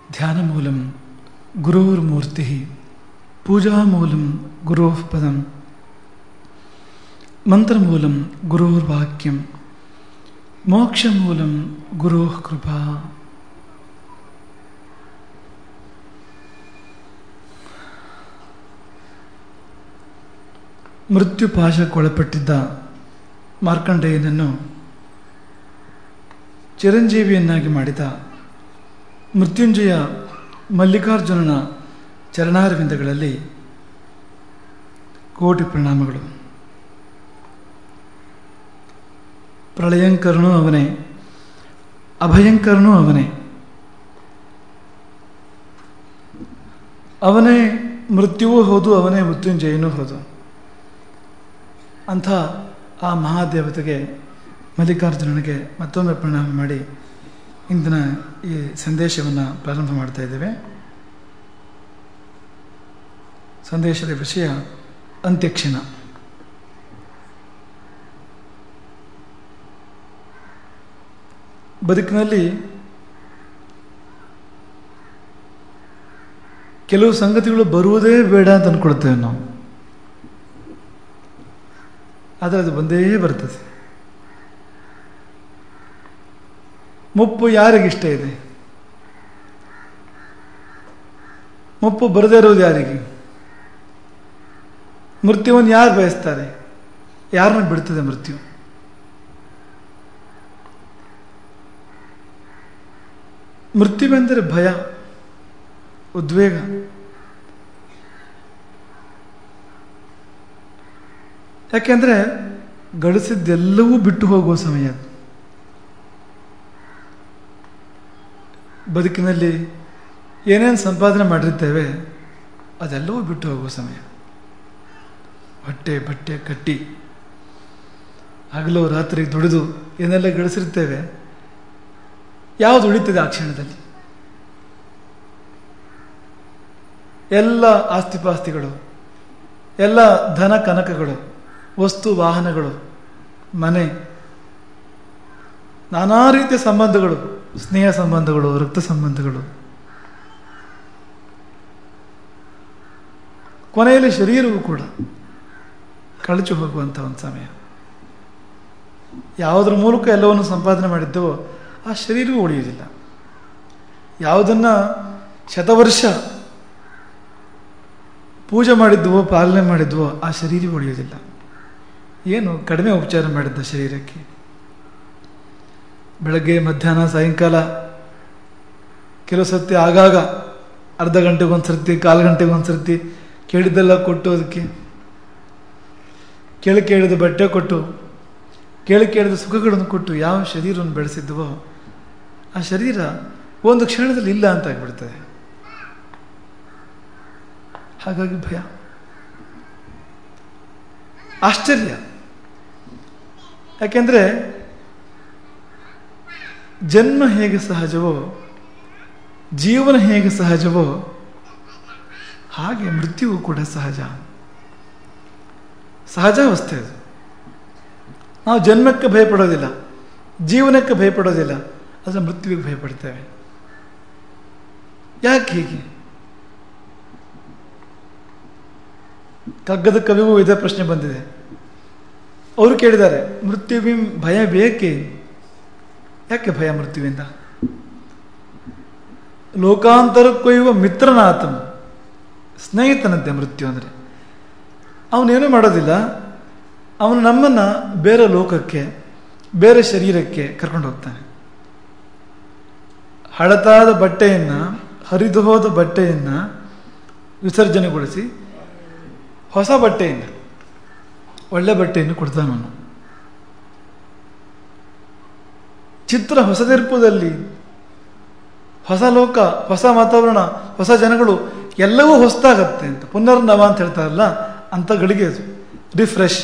ಧ್ಯಾನಮೂಲಂ ಗುರೋರ್ಮೂರ್ತಿ ಪೂಜಾಮೂಲಂ ಗುರೋಃ ಪದಂ ಮಂತ್ರಮೂಲಂ ಗುರೋರ್ವಾಕ್ಯಂ ಮೋಕ್ಷಮೂಲಂ ಗುರೋಃ ಕೃಪಾ ಮೃತ್ಯುಪಾಶಕ್ಕೊಳಪಟ್ಟಿದ್ದ ಮಾರ್ಕಂಡೇಯನನ್ನು ಚಿರಂಜೀವಿಯನ್ನಾಗಿ ಮಾಡಿದ ಮೃತ್ಯುಂಜಯ ಮಲ್ಲಿಕಾರ್ಜುನನ ಚರಣಾರವಿಂದಗಳಲ್ಲಿ ಕೋಟಿ ಪ್ರಣಾಮಗಳು ಪ್ರಳಯಂಕರನೂ ಅವನೇ ಅಭಯಂಕರನೂ ಅವನೇ ಅವನೇ ಮೃತ್ಯುವೂ ಹೌದು ಅವನೇ ಮೃತ್ಯುಂಜಯನೂ ಹೌದು ಅಂಥ ಆ ಮಹಾದೇವತೆಗೆ ಮಲ್ಲಿಕಾರ್ಜುನನಿಗೆ ಮತ್ತೊಮ್ಮೆ ಪ್ರಣಾಮ ಮಾಡಿ ಇಂದಿನ ಈ ಸಂದೇಶವನ್ನು ಪ್ರಾರಂಭ ಮಾಡ್ತಾ ಇದ್ದೇವೆ ಸಂದೇಶದ ವಿಷಯ ಅಂತ್ಯಕ್ಷಣ ಬದುಕಿನಲ್ಲಿ ಕೆಲವು ಸಂಗತಿಗಳು ಬರುವುದೇ ಬೇಡ ಅಂತ ಅಂದ್ಕೊಳ್ತೇವೆ ನಾವು ಆದರೆ ಅದು ಬಂದೇ ಬರ್ತದೆ ಮುಪ್ಪು ಯಾರಿಗಿಷ್ಟ ಇದೆ ಮುಪ್ಪು ಬರದೇ ಇರೋದು ಯಾರಿಗೆ ಮೃತ್ಯುವನ್ನು ಯಾರು ಬಯಸ್ತಾರೆ ಯಾರನ್ನ ಬಿಡ್ತದೆ ಮೃತ್ಯು ಮೃತ್ಯುವೆಂದರೆ ಭಯ ಉದ್ವೇಗ ಯಾಕೆಂದರೆ ಗಳಿಸಿದ್ದೆಲ್ಲವೂ ಬಿಟ್ಟು ಹೋಗುವ ಸಮಯ ಅದು ಬದುಕಿನಲ್ಲಿ ಏನೇನು ಸಂಪಾದನೆ ಮಾಡಿರ್ತೇವೆ ಅದೆಲ್ಲವೂ ಬಿಟ್ಟು ಹೋಗುವ ಸಮಯ ಹೊಟ್ಟೆ ಬಟ್ಟೆ ಕಟ್ಟಿ ಹಗಲು ರಾತ್ರಿ ದುಡಿದು ಏನೆಲ್ಲ ಗಳಿಸಿರ್ತೇವೆ ಯಾವುದು ಉಳಿತದೆ ಆ ಕ್ಷಣದಲ್ಲಿ ಎಲ್ಲ ಆಸ್ತಿಪಾಸ್ತಿಗಳು ಎಲ್ಲ ಧನ ಕನಕಗಳು ವಸ್ತು ವಾಹನಗಳು ಮನೆ ನಾನಾ ರೀತಿಯ ಸಂಬಂಧಗಳು ಸ್ನೇಹ ಸಂಬಂಧಗಳು ರಕ್ತ ಸಂಬಂಧಗಳು ಕೊನೆಯಲ್ಲಿ ಶರೀರವು ಕೂಡ ಕಳಚು ಹೋಗುವಂಥ ಒಂದು ಸಮಯ ಯಾವುದರ ಮೂಲಕ ಎಲ್ಲವನ್ನು ಸಂಪಾದನೆ ಮಾಡಿದ್ದವೋ ಆ ಶರೀರವೂ ಉಳಿಯುವುದಿಲ್ಲ ಯಾವುದನ್ನು ಶತವರ್ಷ ಪೂಜೆ ಮಾಡಿದ್ವೋ ಪಾಲನೆ ಮಾಡಿದ್ವೋ ಆ ಶರೀರ ಉಳಿಯುವುದಿಲ್ಲ ಏನು ಕಡಿಮೆ ಉಪಚಾರ ಮಾಡಿದ್ದ ಶರೀರಕ್ಕೆ ಬೆಳಗ್ಗೆ ಮಧ್ಯಾಹ್ನ ಸಾಯಂಕಾಲ ಕೆಲವು ಸರ್ತಿ ಆಗಾಗ ಅರ್ಧ ಗಂಟೆಗೊಂದು ಸರ್ತಿ ಕಾಲು ಗಂಟೆಗೊಂದು ಸರ್ತಿ ಕೇಳಿದ್ದೆಲ್ಲ ಕೊಟ್ಟು ಅದಕ್ಕೆ ಕೇಳಿ ಕೇಳಿದ ಬಟ್ಟೆ ಕೊಟ್ಟು ಕೇಳಿ ಕೇಳಿದ ಸುಖಗಳನ್ನು ಕೊಟ್ಟು ಯಾವ ಶರೀರವನ್ನು ಬೆಳೆಸಿದ್ವೋ ಆ ಶರೀರ ಒಂದು ಕ್ಷಣದಲ್ಲಿ ಇಲ್ಲ ಅಂತ ಆಗಿಬಿಡ್ತದೆ ಹಾಗಾಗಿ ಭಯ ಆಶ್ಚರ್ಯ ಯಾಕೆಂದರೆ ಜನ್ಮ ಹೇಗೆ ಸಹಜವೋ ಜೀವನ ಹೇಗೆ ಸಹಜವೋ ಹಾಗೆ ಮೃತ್ಯುವು ಕೂಡ ಸಹಜ ಸಹಜಾವಸ್ಥೆ ಅದು ನಾವು ಜನ್ಮಕ್ಕೆ ಭಯಪಡೋದಿಲ್ಲ ಜೀವನಕ್ಕೆ ಭಯಪಡೋದಿಲ್ಲ ಆದರೆ ಮೃತ್ಯುವಿಗೆ ಭಯಪಡ್ತೇವೆ ಯಾಕೆ ಹೀಗೆ ಕಗ್ಗದ ಕವಿಗೂ ಇದೇ ಪ್ರಶ್ನೆ ಬಂದಿದೆ ಅವರು ಕೇಳಿದ್ದಾರೆ ಮೃತ್ಯುವಿ ಭಯ ಬೇಕೇ ಯಾಕೆ ಭಯ ಮೃತ್ಯುವಿಂದ ಲೋಕಾಂತರಕ್ಕೊಯ್ಯುವ ಮಿತ್ರನಾಥನು ಸ್ನೇಹಿತನಂತೆ ಮೃತ್ಯು ಅಂದರೆ ಅವನೇನೂ ಮಾಡೋದಿಲ್ಲ ಅವನು ನಮ್ಮನ್ನು ಬೇರೆ ಲೋಕಕ್ಕೆ ಬೇರೆ ಶರೀರಕ್ಕೆ ಕರ್ಕೊಂಡು ಹೋಗ್ತಾನೆ ಹಳತಾದ ಬಟ್ಟೆಯನ್ನು ಹರಿದು ಹೋದ ಬಟ್ಟೆಯನ್ನು ವಿಸರ್ಜನೆಗೊಳಿಸಿ ಹೊಸ ಬಟ್ಟೆಯನ್ನು ಒಳ್ಳೆ ಬಟ್ಟೆಯನ್ನು ಕೊಡ್ತಾನವನು ಚಿತ್ರ ಹೊಸದಿರ್ಪದಲ್ಲಿ ಹೊಸ ಲೋಕ ಹೊಸ ವಾತಾವರಣ ಹೊಸ ಜನಗಳು ಎಲ್ಲವೂ ಹೊಸದಾಗತ್ತೆ ಅಂತ ಪುನರ್ನವ ಅಂತ ಹೇಳ್ತಾರಲ್ಲ ಅಂತ ಗಳಿಗೆ ಅದು ರಿಫ್ರೆಶ್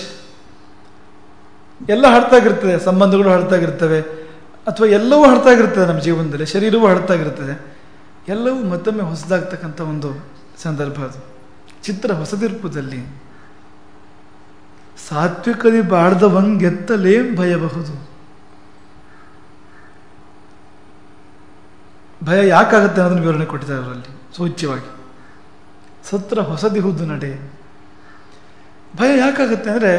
ಎಲ್ಲ ಹಡ್ತಾಗಿರ್ತದೆ ಸಂಬಂಧಗಳು ಹಡ್ತಾಗಿರ್ತವೆ ಅಥವಾ ಎಲ್ಲವೂ ಹಡ್ತಾಗಿರ್ತದೆ ನಮ್ಮ ಜೀವನದಲ್ಲಿ ಶರೀರವೂ ಹಡ್ತಾಗಿರ್ತದೆ ಎಲ್ಲವೂ ಮತ್ತೊಮ್ಮೆ ಹೊಸದಾಗ್ತಕ್ಕಂಥ ಒಂದು ಸಂದರ್ಭ ಅದು ಚಿತ್ರ ಹೊಸದಿರ್ಪದಲ್ಲಿ ಸಾತ್ವಿಕದಿ ಬಾಳ್ದವಂಗೆತ್ತಲೇ ಭಯಬಹುದು ಭಯ ಯಾಕಾಗುತ್ತೆ ಅನ್ನೋದನ್ನು ವಿವರಣೆ ಕೊಟ್ಟಿದ್ದಾರೆ ಅವರಲ್ಲಿ ಸೂಚ್ಯವಾಗಿ ಸತ್ರ ಹೊಸದಿಹುದು ನಡೆ ಭಯ ಯಾಕಾಗುತ್ತೆ ಅಂದರೆ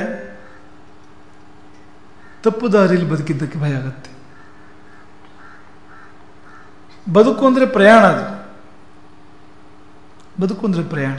ತಪ್ಪು ದಾರಿಯಲ್ಲಿ ಬದುಕಿದ್ದಕ್ಕೆ ಭಯ ಆಗುತ್ತೆ ಬದುಕು ಅಂದರೆ ಪ್ರಯಾಣ ಅದು ಬದುಕು ಅಂದರೆ ಪ್ರಯಾಣ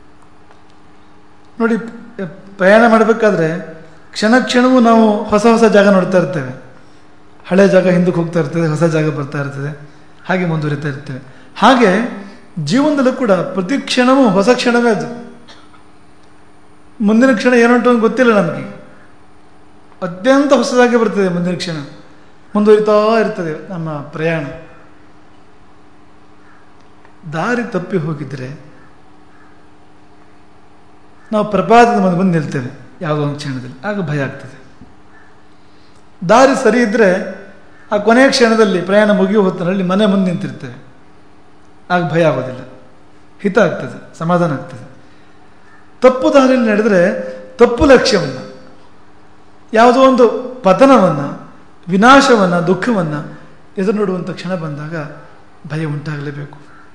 ನೋಡಿ ಪ್ರಯಾಣ ಮಾಡಬೇಕಾದ್ರೆ ಕ್ಷಣ ಕ್ಷಣವೂ ನಾವು ಹೊಸ ಹೊಸ ಜಾಗ ನೋಡ್ತಾ ಇರ್ತೇವೆ ಹಳೆ ಜಾಗ ಹಿಂದಕ್ಕೆ ಹೋಗ್ತಾ ಇರ್ತದೆ ಹೊಸ ಜಾಗ ಬರ್ತಾ ಇರ್ತದೆ ಹಾಗೆ ಮುಂದುವರಿತಾ ಇರ್ತೇವೆ ಹಾಗೆ ಜೀವನದಲ್ಲೂ ಕೂಡ ಪ್ರತಿ ಕ್ಷಣವೂ ಹೊಸ ಕ್ಷಣವೇ ಅದು ಮುಂದಿನ ಕ್ಷಣ ಏನುಂಟು ಅಂತ ಗೊತ್ತಿಲ್ಲ ನಮಗೆ ಅತ್ಯಂತ ಹೊಸದಾಗಿ ಬರ್ತದೆ ಮುಂದಿನ ಕ್ಷಣ ಮುಂದುವರಿತಾ ಇರ್ತದೆ ನಮ್ಮ ಪ್ರಯಾಣ ದಾರಿ ತಪ್ಪಿ ಹೋಗಿದ್ರೆ ನಾವು ಪ್ರಪಾತದ ಮುಂದೆ ಬಂದು ನಿಲ್ತೇವೆ ಯಾವುದೋ ಒಂದು ಕ್ಷಣದಲ್ಲಿ ಆಗ ಭಯ ಆಗ್ತದೆ ದಾರಿ ಸರಿ ಇದ್ದರೆ ಆ ಕೊನೆಯ ಕ್ಷಣದಲ್ಲಿ ಪ್ರಯಾಣ ಮುಗಿಯೋ ಹೊತ್ತಿನಲ್ಲಿ ಮನೆ ಮುಂದೆ ನಿಂತಿರ್ತೇವೆ ಆಗ ಭಯ ಆಗೋದಿಲ್ಲ ಹಿತ ಆಗ್ತದೆ ಸಮಾಧಾನ ಆಗ್ತದೆ ತಪ್ಪು ದಾರಿಯಲ್ಲಿ ನಡೆದರೆ ತಪ್ಪು ಲಕ್ಷ್ಯವನ್ನು ಯಾವುದೋ ಒಂದು ಪತನವನ್ನು ವಿನಾಶವನ್ನು ದುಃಖವನ್ನು ಎದುರು ನೋಡುವಂಥ ಕ್ಷಣ ಬಂದಾಗ ಭಯ ಉಂಟಾಗಲೇಬೇಕು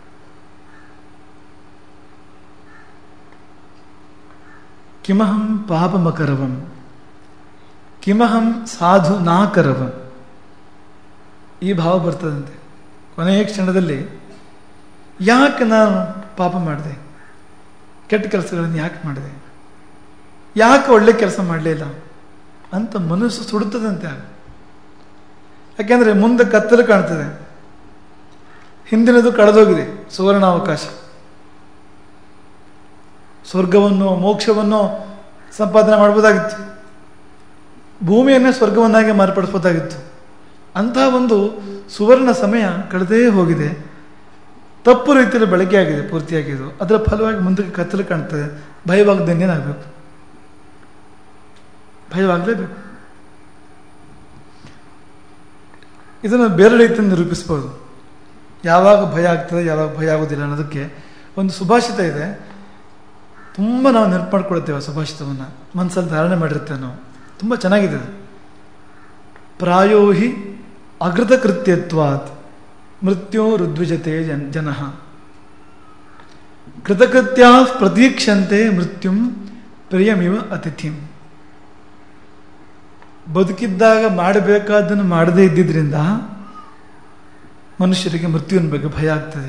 ಕಿಮಹಂ ಪಾಪಮಕರವಂ ಕಿಮಹಂ ಸಾಧು ನಾಕರವಂ ಈ ಭಾವ ಬರ್ತದಂತೆ ಕೊನೆಯ ಕ್ಷಣದಲ್ಲಿ ಯಾಕೆ ನಾನು ಪಾಪ ಮಾಡಿದೆ ಕೆಟ್ಟ ಕೆಲಸಗಳನ್ನು ಯಾಕೆ ಮಾಡಿದೆ ಯಾಕೆ ಒಳ್ಳೆ ಕೆಲಸ ಮಾಡಲಿಲ್ಲ ಅಂತ ಮನಸ್ಸು ಸುಡುತ್ತದಂತೆ ಆಗ ಯಾಕೆಂದರೆ ಮುಂದೆ ಕತ್ತಲು ಕಾಣ್ತದೆ ಹಿಂದಿನದು ಕಳೆದೋಗಿದೆ ಸುವರ್ಣಾವಕಾಶ ಸ್ವರ್ಗವನ್ನು ಮೋಕ್ಷವನ್ನು ಸಂಪಾದನೆ ಮಾಡ್ಬೋದಾಗಿತ್ತು ಭೂಮಿಯನ್ನೇ ಸ್ವರ್ಗವನ್ನಾಗಿ ಮಾರ್ಪಡಿಸ್ಬೋದಾಗಿತ್ತು ಅಂತಹ ಒಂದು ಸುವರ್ಣ ಸಮಯ ಕಳೆದೇ ಹೋಗಿದೆ ತಪ್ಪು ರೀತಿಯಲ್ಲಿ ಬಳಕೆ ಆಗಿದೆ ಪೂರ್ತಿಯಾಗಿದ್ದು ಅದರ ಫಲವಾಗಿ ಮುಂದಕ್ಕೆ ಕತ್ತಲು ಕಾಣ್ತದೆ ಭಯವಾಗದೇನೇನಾಗಬೇಕು ಭಯವಾಗಲೇಬೇಕು ಇದನ್ನು ಬೇರೆ ರೀತಿಯಿಂದ ನಿರೂಪಿಸ್ಬೋದು ಯಾವಾಗ ಭಯ ಆಗ್ತದೆ ಯಾವಾಗ ಭಯ ಆಗೋದಿಲ್ಲ ಅನ್ನೋದಕ್ಕೆ ಒಂದು ಸುಭಾಷಿತ ಇದೆ ತುಂಬ ನಾವು ನೆನಪು ಮಾಡ್ಕೊಳ್ತೇವೆ ಆ ಸುಭಾಷಿತವನ್ನು ಮನಸ್ಸಲ್ಲಿ ಧಾರಣೆ ಮಾಡಿರ್ತೇವೆ ನಾವು ತುಂಬ ಚೆನ್ನಾಗಿದೆ ಅದು ಪ್ರಾಯೋಹಿ ಅಕೃತಕೃತ್ಯತ್ವಾತ್ ಮೃತ್ಯೋ ರುದ್ವಿಜತೆ ಜನ್ ಜನ ಕೃತಕೃತ್ಯ ಪ್ರತೀಕ್ಷಂತೆ ಮೃತ್ಯುಂ ಪ್ರಿಯಮಿವ ಅತಿಥಿಂ ಬದುಕಿದ್ದಾಗ ಮಾಡಬೇಕಾದ್ದನ್ನು ಮಾಡದೇ ಇದ್ದಿದ್ರಿಂದ ಮನುಷ್ಯರಿಗೆ ಮೃತ್ಯುವಿನ ಬಗ್ಗೆ ಭಯ ಆಗ್ತದೆ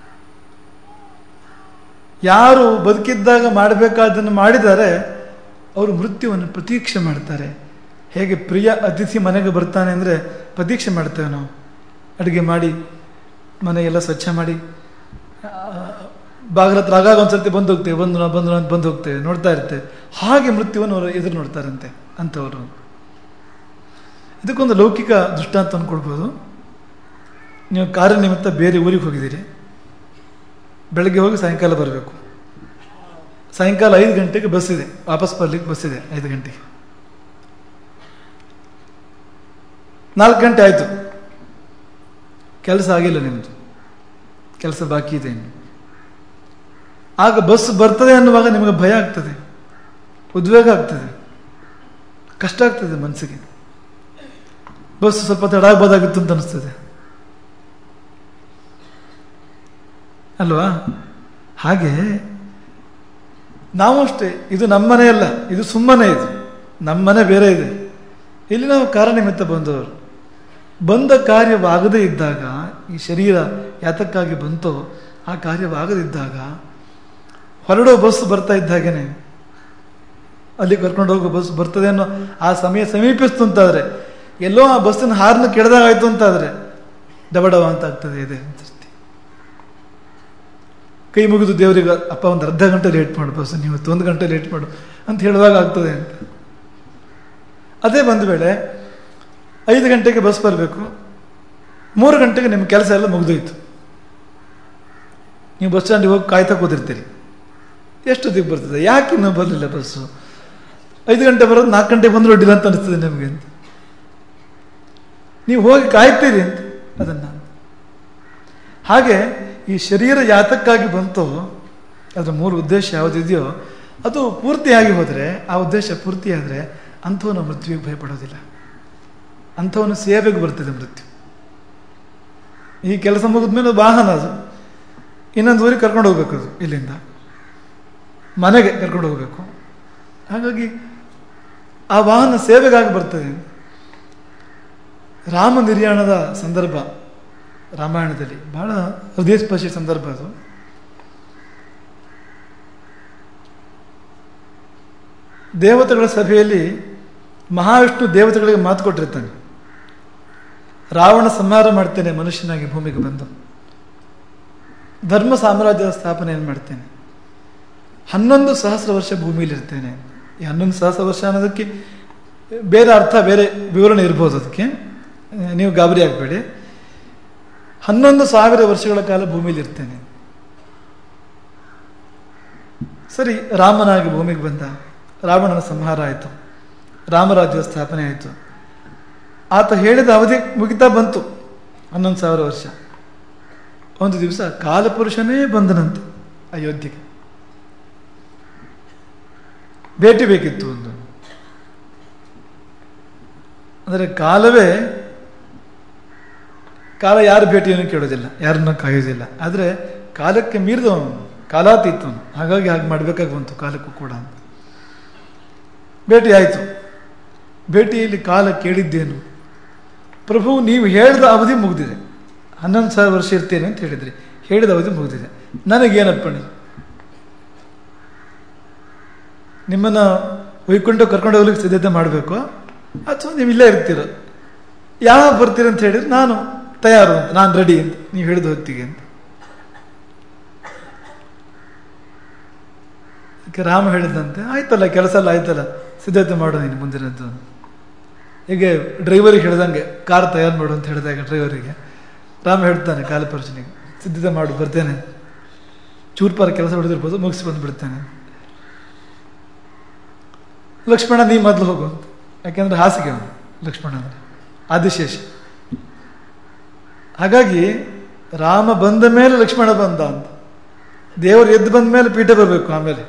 ಯಾರು ಬದುಕಿದ್ದಾಗ ಮಾಡಬೇಕಾದ್ದನ್ನು ಮಾಡಿದರೆ ಅವರು ಮೃತ್ಯುವನ್ನು ಪ್ರತೀಕ್ಷೆ ಮಾಡ್ತಾರೆ ಹೇಗೆ ಪ್ರಿಯ ಅತಿಥಿ ಮನೆಗೆ ಬರ್ತಾನೆ ಅಂದರೆ ಪ್ರತೀಕ್ಷೆ ಮಾಡ್ತೇವೆ ನಾವು ಅಡುಗೆ ಮಾಡಿ ಮನೆಯೆಲ್ಲ ಸ್ವಚ್ಛ ಮಾಡಿ ಬಾಗಿಲ ಹತ್ರ ಆಗಾಗ ಒಂದ್ಸರ್ತಿ ಬಂದು ಹೋಗ್ತೇವೆ ಬಂದು ನಾವು ಬಂದು ಅಂತ ಬಂದು ಹೋಗ್ತೇವೆ ನೋಡ್ತಾ ಇರ್ತೇವೆ ಹಾಗೆ ಮೃತ್ಯುವನ್ನು ಅವರು ಎದುರು ನೋಡ್ತಾರಂತೆ ಅಂಥವರು ಇದಕ್ಕೊಂದು ಲೌಕಿಕ ದೃಷ್ಟಾಂತ ಕೊಡ್ಬೋದು ನೀವು ಕಾರ್ಯನಿಮಿತ್ತ ಬೇರೆ ಊರಿಗೆ ಹೋಗಿದ್ದೀರಿ ಬೆಳಗ್ಗೆ ಹೋಗಿ ಸಾಯಂಕಾಲ ಬರಬೇಕು ಸಾಯಂಕಾಲ ಐದು ಗಂಟೆಗೆ ಬಸ್ ಇದೆ ವಾಪಸ್ ಬರ್ಲಿಕ್ಕೆ ಬಸ್ ಇದೆ ಐದು ಗಂಟೆಗೆ ನಾಲ್ಕು ಗಂಟೆ ಆಯಿತು ಕೆಲಸ ಆಗಿಲ್ಲ ನಿಮ್ಮದು ಕೆಲಸ ಬಾಕಿ ಇದೆ ಇನ್ನು ಆಗ ಬಸ್ ಬರ್ತದೆ ಅನ್ನುವಾಗ ನಿಮಗೆ ಭಯ ಆಗ್ತದೆ ಉದ್ವೇಗ ಆಗ್ತದೆ ಕಷ್ಟ ಆಗ್ತದೆ ಮನಸ್ಸಿಗೆ ಬಸ್ ಸ್ವಲ್ಪ ತಡ ಆಗ್ಬೋದಾಗಿತ್ತು ಅಂತ ಅನಿಸ್ತದೆ ಅಲ್ವಾ ಹಾಗೆ ನಾವು ಅಷ್ಟೇ ಇದು ನಮ್ಮನೆ ಅಲ್ಲ ಇದು ಸುಮ್ಮನೆ ಇದು ನಮ್ಮನೆ ಬೇರೆ ಇದೆ ಇಲ್ಲಿ ನಾವು ಕಾರಣನಿಮಿತ್ತ ಬಂದವರು ಬಂದ ಕಾರ್ಯವಾಗದೇ ಇದ್ದಾಗ ಈ ಶರೀರ ಯಾತಕ್ಕಾಗಿ ಬಂತೋ ಆ ಕಾರ್ಯವಾಗದಿದ್ದಾಗ ಹೊರಡೋ ಬಸ್ ಬರ್ತಾ ಇದ್ದಾಗೇನೆ ಅಲ್ಲಿ ಕರ್ಕೊಂಡು ಹೋಗೋ ಬಸ್ ಬರ್ತದೆ ಅನ್ನೋ ಆ ಸಮಯ ಸಮೀಪಿಸ್ತು ಅಂತಾದರೆ ಎಲ್ಲೋ ಆ ಬಸ್ಸಿನ ಹಾರ್ನ ಕೆಡದಾಗಾಯ್ತು ಅಂತಾದರೆ ಡಬಡವ ಅಂತ ಆಗ್ತದೆ ಇದೆ ಅನ್ಸುತ್ತೆ ಕೈ ಮುಗಿದು ದೇವರಿಗೆ ಅಪ್ಪ ಒಂದು ಅರ್ಧ ಗಂಟೆ ಲೇಟ್ ಮಾಡು ಬಸ್ ನೀವು ಒಂದು ಗಂಟೆ ಲೇಟ್ ಮಾಡು ಅಂತ ಹೇಳಿದಾಗ ಆಗ್ತದೆ ಅಂತ ಅದೇ ಬಂದ ವೇಳೆ ಐದು ಗಂಟೆಗೆ ಬಸ್ ಬರಬೇಕು ಮೂರು ಗಂಟೆಗೆ ನಿಮ್ಮ ಕೆಲಸ ಎಲ್ಲ ಮುಗಿದೋಯ್ತು ನೀವು ಬಸ್ ಸ್ಟ್ಯಾಂಡಿಗೆ ಹೋಗಿ ಕಾಯ್ತಾ ಕೂತಿರ್ತೀರಿ ಎಷ್ಟು ದಿಕ್ಕೆ ಬರ್ತದೆ ಯಾಕೆ ಇನ್ನೂ ಬರಲಿಲ್ಲ ಬಸ್ಸು ಐದು ಗಂಟೆ ಬರೋದು ನಾಲ್ಕು ಗಂಟೆಗೆ ಬಂದರೂ ಅಡ್ಡಿಲ್ಲ ಅಂತ ಅನಿಸ್ತದೆ ನಿಮಗೆ ಅಂತ ನೀವು ಹೋಗಿ ಕಾಯ್ತೀರಿ ಅಂತ ಅದನ್ನು ಹಾಗೆ ಈ ಶರೀರ ಯಾತಕ್ಕಾಗಿ ಬಂತೋ ಅದರ ಮೂರು ಉದ್ದೇಶ ಯಾವುದಿದೆಯೋ ಅದು ಪೂರ್ತಿಯಾಗಿ ಹೋದರೆ ಆ ಉದ್ದೇಶ ಪೂರ್ತಿಯಾದರೆ ಅಂಥವನು ಮೃತ್ಯುವಿಗೆ ಭಯಪಡೋದಿಲ್ಲ ಅಂಥವನು ಸೇವೆಗೆ ಬರ್ತದೆ ಮೃತ್ಯು ಈ ಕೆಲಸ ಮುಗಿದ್ಮೇಲೆ ವಾಹನ ಅದು ಇನ್ನೊಂದು ಊರಿಗೆ ಕರ್ಕೊಂಡು ಹೋಗ್ಬೇಕು ಅದು ಇಲ್ಲಿಂದ ಮನೆಗೆ ಕರ್ಕೊಂಡು ಹೋಗಬೇಕು ಹಾಗಾಗಿ ಆ ವಾಹನ ಸೇವೆಗಾಗಿ ಬರ್ತದೆ ರಾಮ ನಿರ್ಯಾಣದ ಸಂದರ್ಭ ರಾಮಾಯಣದಲ್ಲಿ ಬಹಳ ಹೃದಯಸ್ಪರ್ಶಿ ಸಂದರ್ಭ ಅದು ದೇವತೆಗಳ ಸಭೆಯಲ್ಲಿ ಮಹಾವಿಷ್ಣು ದೇವತೆಗಳಿಗೆ ಮಾತು ಕೊಟ್ಟಿರ್ತಾನೆ ರಾವಣ ಸಂಹಾರ ಮಾಡ್ತೇನೆ ಮನುಷ್ಯನಾಗಿ ಭೂಮಿಗೆ ಬಂದು ಧರ್ಮ ಸಾಮ್ರಾಜ್ಯದ ಸ್ಥಾಪನೆಯನ್ನು ಮಾಡ್ತೇನೆ ಹನ್ನೊಂದು ಸಹಸ್ರ ವರ್ಷ ಭೂಮಿಯಲ್ಲಿ ಇರ್ತೇನೆ ಈ ಹನ್ನೊಂದು ಸಹಸ್ರ ವರ್ಷ ಅನ್ನೋದಕ್ಕೆ ಬೇರೆ ಅರ್ಥ ಬೇರೆ ವಿವರಣೆ ಇರ್ಬೋದು ಅದಕ್ಕೆ ನೀವು ಗಾಬರಿ ಆಗಬೇಡಿ ಹನ್ನೊಂದು ಸಾವಿರ ವರ್ಷಗಳ ಕಾಲ ಭೂಮಿಯಲ್ಲಿ ಇರ್ತೇನೆ ಸರಿ ರಾಮನಾಗಿ ಭೂಮಿಗೆ ಬಂದ ರಾವಣನ ಸಂಹಾರ ಆಯಿತು ರಾಮರಾಜ್ಯದ ಸ್ಥಾಪನೆ ಆಯಿತು ಆತ ಹೇಳಿದ ಅವಧಿ ಮುಗಿತಾ ಬಂತು ಹನ್ನೊಂದು ಸಾವಿರ ವರ್ಷ ಒಂದು ದಿವಸ ಕಾಲಪುರುಷನೇ ಬಂದನಂತೆ ಅಯೋಧ್ಯೆಗೆ ಭೇಟಿ ಬೇಕಿತ್ತು ಒಂದು ಅಂದರೆ ಕಾಲವೇ ಕಾಲ ಯಾರ ಭೇಟಿಯನ್ನು ಕೇಳೋದಿಲ್ಲ ಯಾರನ್ನ ಕಾಯೋದಿಲ್ಲ ಆದರೆ ಕಾಲಕ್ಕೆ ಮೀರಿದವನು ಕಾಲಾತೀತವನು ಹಾಗಾಗಿ ಹಾಗೆ ಮಾಡಬೇಕಾಗಿ ಬಂತು ಕಾಲಕ್ಕೂ ಕೂಡ ಅಂತ ಭೇಟಿ ಆಯಿತು ಭೇಟಿಯಲ್ಲಿ ಕಾಲ ಕೇಳಿದ್ದೇನು ಪ್ರಭು ನೀವು ಹೇಳಿದ ಅವಧಿ ಮುಗಿದಿದೆ ಹನ್ನೊಂದು ಸಾವಿರ ವರ್ಷ ಇರ್ತೇನೆ ಅಂತ ಹೇಳಿದ್ರಿ ಹೇಳಿದ ಅವಧಿ ಮುಗಿದಿದೆ ನನಗೇನಪ್ಪಣಿ ನಿಮ್ಮನ್ನು ಒಯ್ಕೊಂಡು ಕರ್ಕೊಂಡು ಹೋಗ್ಲಿಕ್ಕೆ ಸಿದ್ಧತೆ ಮಾಡಬೇಕು ಅಥವಾ ನೀವು ಇಲ್ಲೇ ಇರ್ತೀರ ಯಾವಾಗ ಬರ್ತೀರ ಅಂತ ಹೇಳಿದ್ರೆ ನಾನು ತಯಾರು ಅಂತ ನಾನು ರೆಡಿ ಅಂತ ನೀವು ಹೇಳಿದ ಹೊತ್ತಿಗೆ ಅಂತ ಅದಕ್ಕೆ ರಾಮ ಹೇಳಿದಂತೆ ಆಯ್ತಲ್ಲ ಕೆಲಸ ಎಲ್ಲ ಆಯ್ತಲ್ಲ ಸಿದ್ಧತೆ ಮಾಡು ನೀನು ಮುಂದಿನದ್ದು ಹೀಗೆ ಡ್ರೈವರಿಗೆ ಹೇಳ್ದಂಗೆ ಕಾರ್ ತಯಾರು ಮಾಡು ಅಂತ ಹೇಳಿದಾಗ ಡ್ರೈವರಿಗೆ ರಾಮ ಹೇಳ್ತಾನೆ ಕಾಲಪರ್ಶನಿಗೆ ಸಿದ್ಧತೆ ಮಾಡು ಬರ್ತೇನೆ ಚೂರ್ಪಾರ ಕೆಲಸ ಹೊಡೆದಿರ್ಬೋದು ಮುಗಿಸಿ ಬಂದುಬಿಡ್ತೇನೆ ಲಕ್ಷ್ಮಣ ನೀ ಮೊದಲು ಹೋಗು ಅಂತ ಯಾಕೆಂದ್ರೆ ಹಾಸಿಗೆ ಅವನು ಲಕ್ಷ್ಮಣ ಅಂದರೆ ಆದಿಶೇಷ ಹಾಗಾಗಿ ರಾಮ ಬಂದ ಮೇಲೆ ಲಕ್ಷ್ಮಣ ಬಂದ ಅಂತ ದೇವರು ಎದ್ದು ಬಂದ ಮೇಲೆ ಪೀಠ ಬರಬೇಕು ಆಮೇಲೆ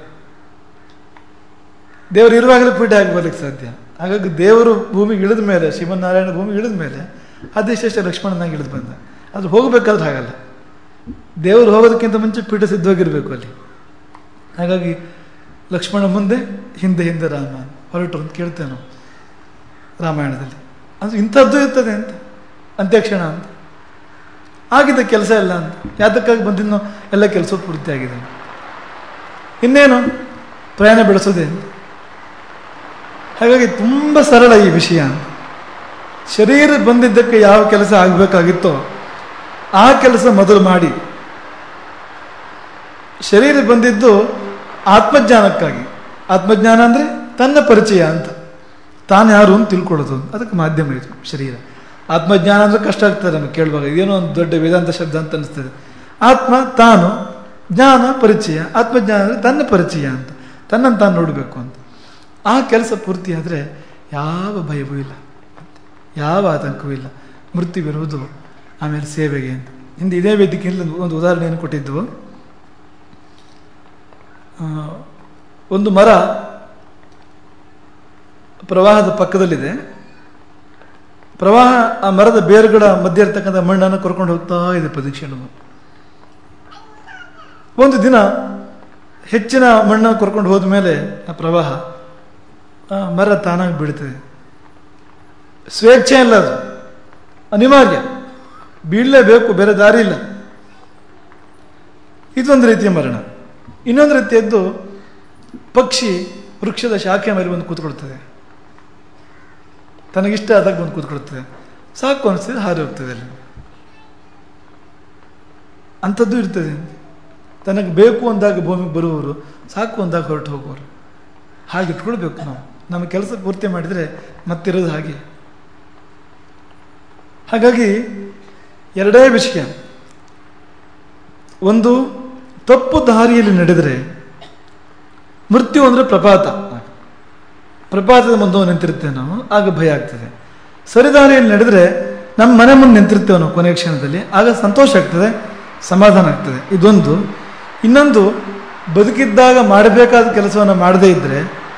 ದೇವರು ಇರುವಾಗಲೇ ಪೀಠ ಆಗಿ ಬರ್ಲಿಕ್ಕೆ ಸಾಧ್ಯ ಹಾಗಾಗಿ ದೇವರು ಭೂಮಿಗೆ ಇಳಿದ ಮೇಲೆ ಶ್ರೀಮನ್ನಾರಾಯಣ ಭೂಮಿಗೆ ಇಳಿದ ಮೇಲೆ ಆದಿಶೇಷ ಲಕ್ಷ್ಮಣನಾಗಿ ಇಳಿದು ಬಂದ ಅದು ಹೋಗಬೇಕಾದ್ರೆ ಹಾಗಲ್ಲ ದೇವರು ಹೋಗೋದಕ್ಕಿಂತ ಮುಂಚೆ ಪೀಠ ಸಿದ್ಧವಾಗಿರಬೇಕು ಅಲ್ಲಿ ಹಾಗಾಗಿ ಲಕ್ಷ್ಮಣ ಮುಂದೆ ಹಿಂದೆ ಹಿಂದೆ ರಾಮ ಹೊರಟರು ಅಂತ ಕೇಳ್ತೇವೆ ನಾವು ರಾಮಾಯಣದಲ್ಲಿ ಅದು ಇಂಥದ್ದು ಇರ್ತದೆ ಅಂತ ಅಂತ್ಯಕ್ಷಣ ಅಂತ ಆಗಿದೆ ಕೆಲಸ ಎಲ್ಲ ಅಂತ ಯಾತಕ್ಕಾಗಿ ಬಂದಿನ್ನೋ ಎಲ್ಲ ಕೆಲಸ ಪೂರ್ತಿ ಆಗಿದೆ ಇನ್ನೇನು ಪ್ರಯಾಣ ಬೆಳೆಸೋದೆ ಅಂತ ಹಾಗಾಗಿ ತುಂಬ ಸರಳ ಈ ವಿಷಯ ಶರೀರ ಬಂದಿದ್ದಕ್ಕೆ ಯಾವ ಕೆಲಸ ಆಗಬೇಕಾಗಿತ್ತೋ ಆ ಕೆಲಸ ಮೊದಲು ಮಾಡಿ ಶರೀರ ಬಂದಿದ್ದು ಆತ್ಮಜ್ಞಾನಕ್ಕಾಗಿ ಆತ್ಮಜ್ಞಾನ ಅಂದರೆ ತನ್ನ ಪರಿಚಯ ಅಂತ ತಾನು ಯಾರು ಅಂತ ತಿಳ್ಕೊಳ್ಳೋದು ಅದಕ್ಕೆ ಮಾಧ್ಯಮ ಇದು ಶರೀರ ಆತ್ಮಜ್ಞಾನ ಅಂದರೆ ಕಷ್ಟ ಆಗ್ತದೆ ನಮಗೆ ಕೇಳುವಾಗ ಏನೋ ಒಂದು ದೊಡ್ಡ ವೇದಾಂತ ಶಬ್ದ ಅಂತ ಅನಿಸ್ತದೆ ಆತ್ಮ ತಾನು ಜ್ಞಾನ ಪರಿಚಯ ಆತ್ಮಜ್ಞಾನ ಅಂದರೆ ತನ್ನ ಪರಿಚಯ ಅಂತ ತನ್ನನ್ನು ತಾನು ನೋಡಬೇಕು ಅಂತ ಆ ಕೆಲಸ ಪೂರ್ತಿ ಆದರೆ ಯಾವ ಭಯವೂ ಇಲ್ಲ ಯಾವ ಆತಂಕವೂ ಇಲ್ಲ ಮೃತ್ಯುವಿರುವುದು ಆಮೇಲೆ ಸೇವೆಗೆ ಅಂತ ಹಿಂದೆ ಇದೇ ವೇದಿಕೆಯಲ್ಲಿ ಒಂದು ಉದಾಹರಣೆಯನ್ನು ಕೊಟ್ಟಿದ್ದು ಒಂದು ಮರ ಪ್ರವಾಹದ ಪಕ್ಕದಲ್ಲಿದೆ ಪ್ರವಾಹ ಆ ಮರದ ಬೇರುಗಳ ಮಧ್ಯೆ ಇರ್ತಕ್ಕಂಥ ಮಣ್ಣನ್ನು ಕರ್ಕೊಂಡು ಹೋಗ್ತಾ ಇದೆ ಪ್ರದಕ್ಷಿಣೆ ಒಂದು ದಿನ ಹೆಚ್ಚಿನ ಮಣ್ಣನ್ನು ಕರ್ಕೊಂಡು ಹೋದ ಮೇಲೆ ಆ ಪ್ರವಾಹ ಆ ಮರ ತಾನಾಗಿ ಬೀಳ್ತದೆ ಸ್ವೇಚ್ಛೆ ಇಲ್ಲ ಅದು ಅನಿವಾರ್ಯ ಬೀಳಲೇಬೇಕು ಬೇರೆ ದಾರಿ ಇಲ್ಲ ಇದೊಂದು ರೀತಿಯ ಮರಣ ಇನ್ನೊಂದು ರೀತಿಯದ್ದು ಪಕ್ಷಿ ವೃಕ್ಷದ ಶಾಖೆ ಮೇಲೆ ಬಂದು ಕೂತ್ಕೊಳ್ತದೆ ತನಗಿಷ್ಟ ಆದಾಗ ಬಂದು ಕೂತ್ಕೊಳ್ತದೆ ಸಾಕು ಅನಿಸ್ತದೆ ಹಾರಿ ಹೋಗ್ತದೆ ಅಲ್ಲಿ ಅಂಥದ್ದು ಇರ್ತದೆ ತನಗೆ ಬೇಕು ಅಂದಾಗ ಭೂಮಿಗೆ ಬರುವವರು ಸಾಕು ಅಂದಾಗ ಹೊರಟು ಹೋಗುವರು ಹಾಗೆ ಇಟ್ಕೊಳ್ಬೇಕು ನಾವು ನಮ್ಮ ಕೆಲಸ ಪೂರ್ತಿ ಮಾಡಿದರೆ ಮತ್ತಿರೋದು ಹಾಗೆ ಹಾಗಾಗಿ ಎರಡೇ ವಿಷಯ ಒಂದು ತಪ್ಪು ದಾರಿಯಲ್ಲಿ ನಡೆದರೆ ಮೃತ್ಯು ಅಂದರೆ ಪ್ರಪಾತ ಪ್ರಪಾತದ ಮುಂದೆ ನಿಂತಿರ್ತೇವೆ ನಾವು ಆಗ ಭಯ ಆಗ್ತದೆ ಸರಿದಾರಿಯಲ್ಲಿ ನಡೆದರೆ ನಮ್ಮ ಮನೆ ಮುಂದೆ ನಿಂತಿರ್ತೇವೆ ನಾವು ಕೊನೆಯ ಕ್ಷಣದಲ್ಲಿ ಆಗ ಸಂತೋಷ ಆಗ್ತದೆ ಸಮಾಧಾನ ಆಗ್ತದೆ ಇದೊಂದು ಇನ್ನೊಂದು ಬದುಕಿದ್ದಾಗ ಮಾಡಬೇಕಾದ ಕೆಲಸವನ್ನು ಮಾಡದೇ ಇದ್ದರೆ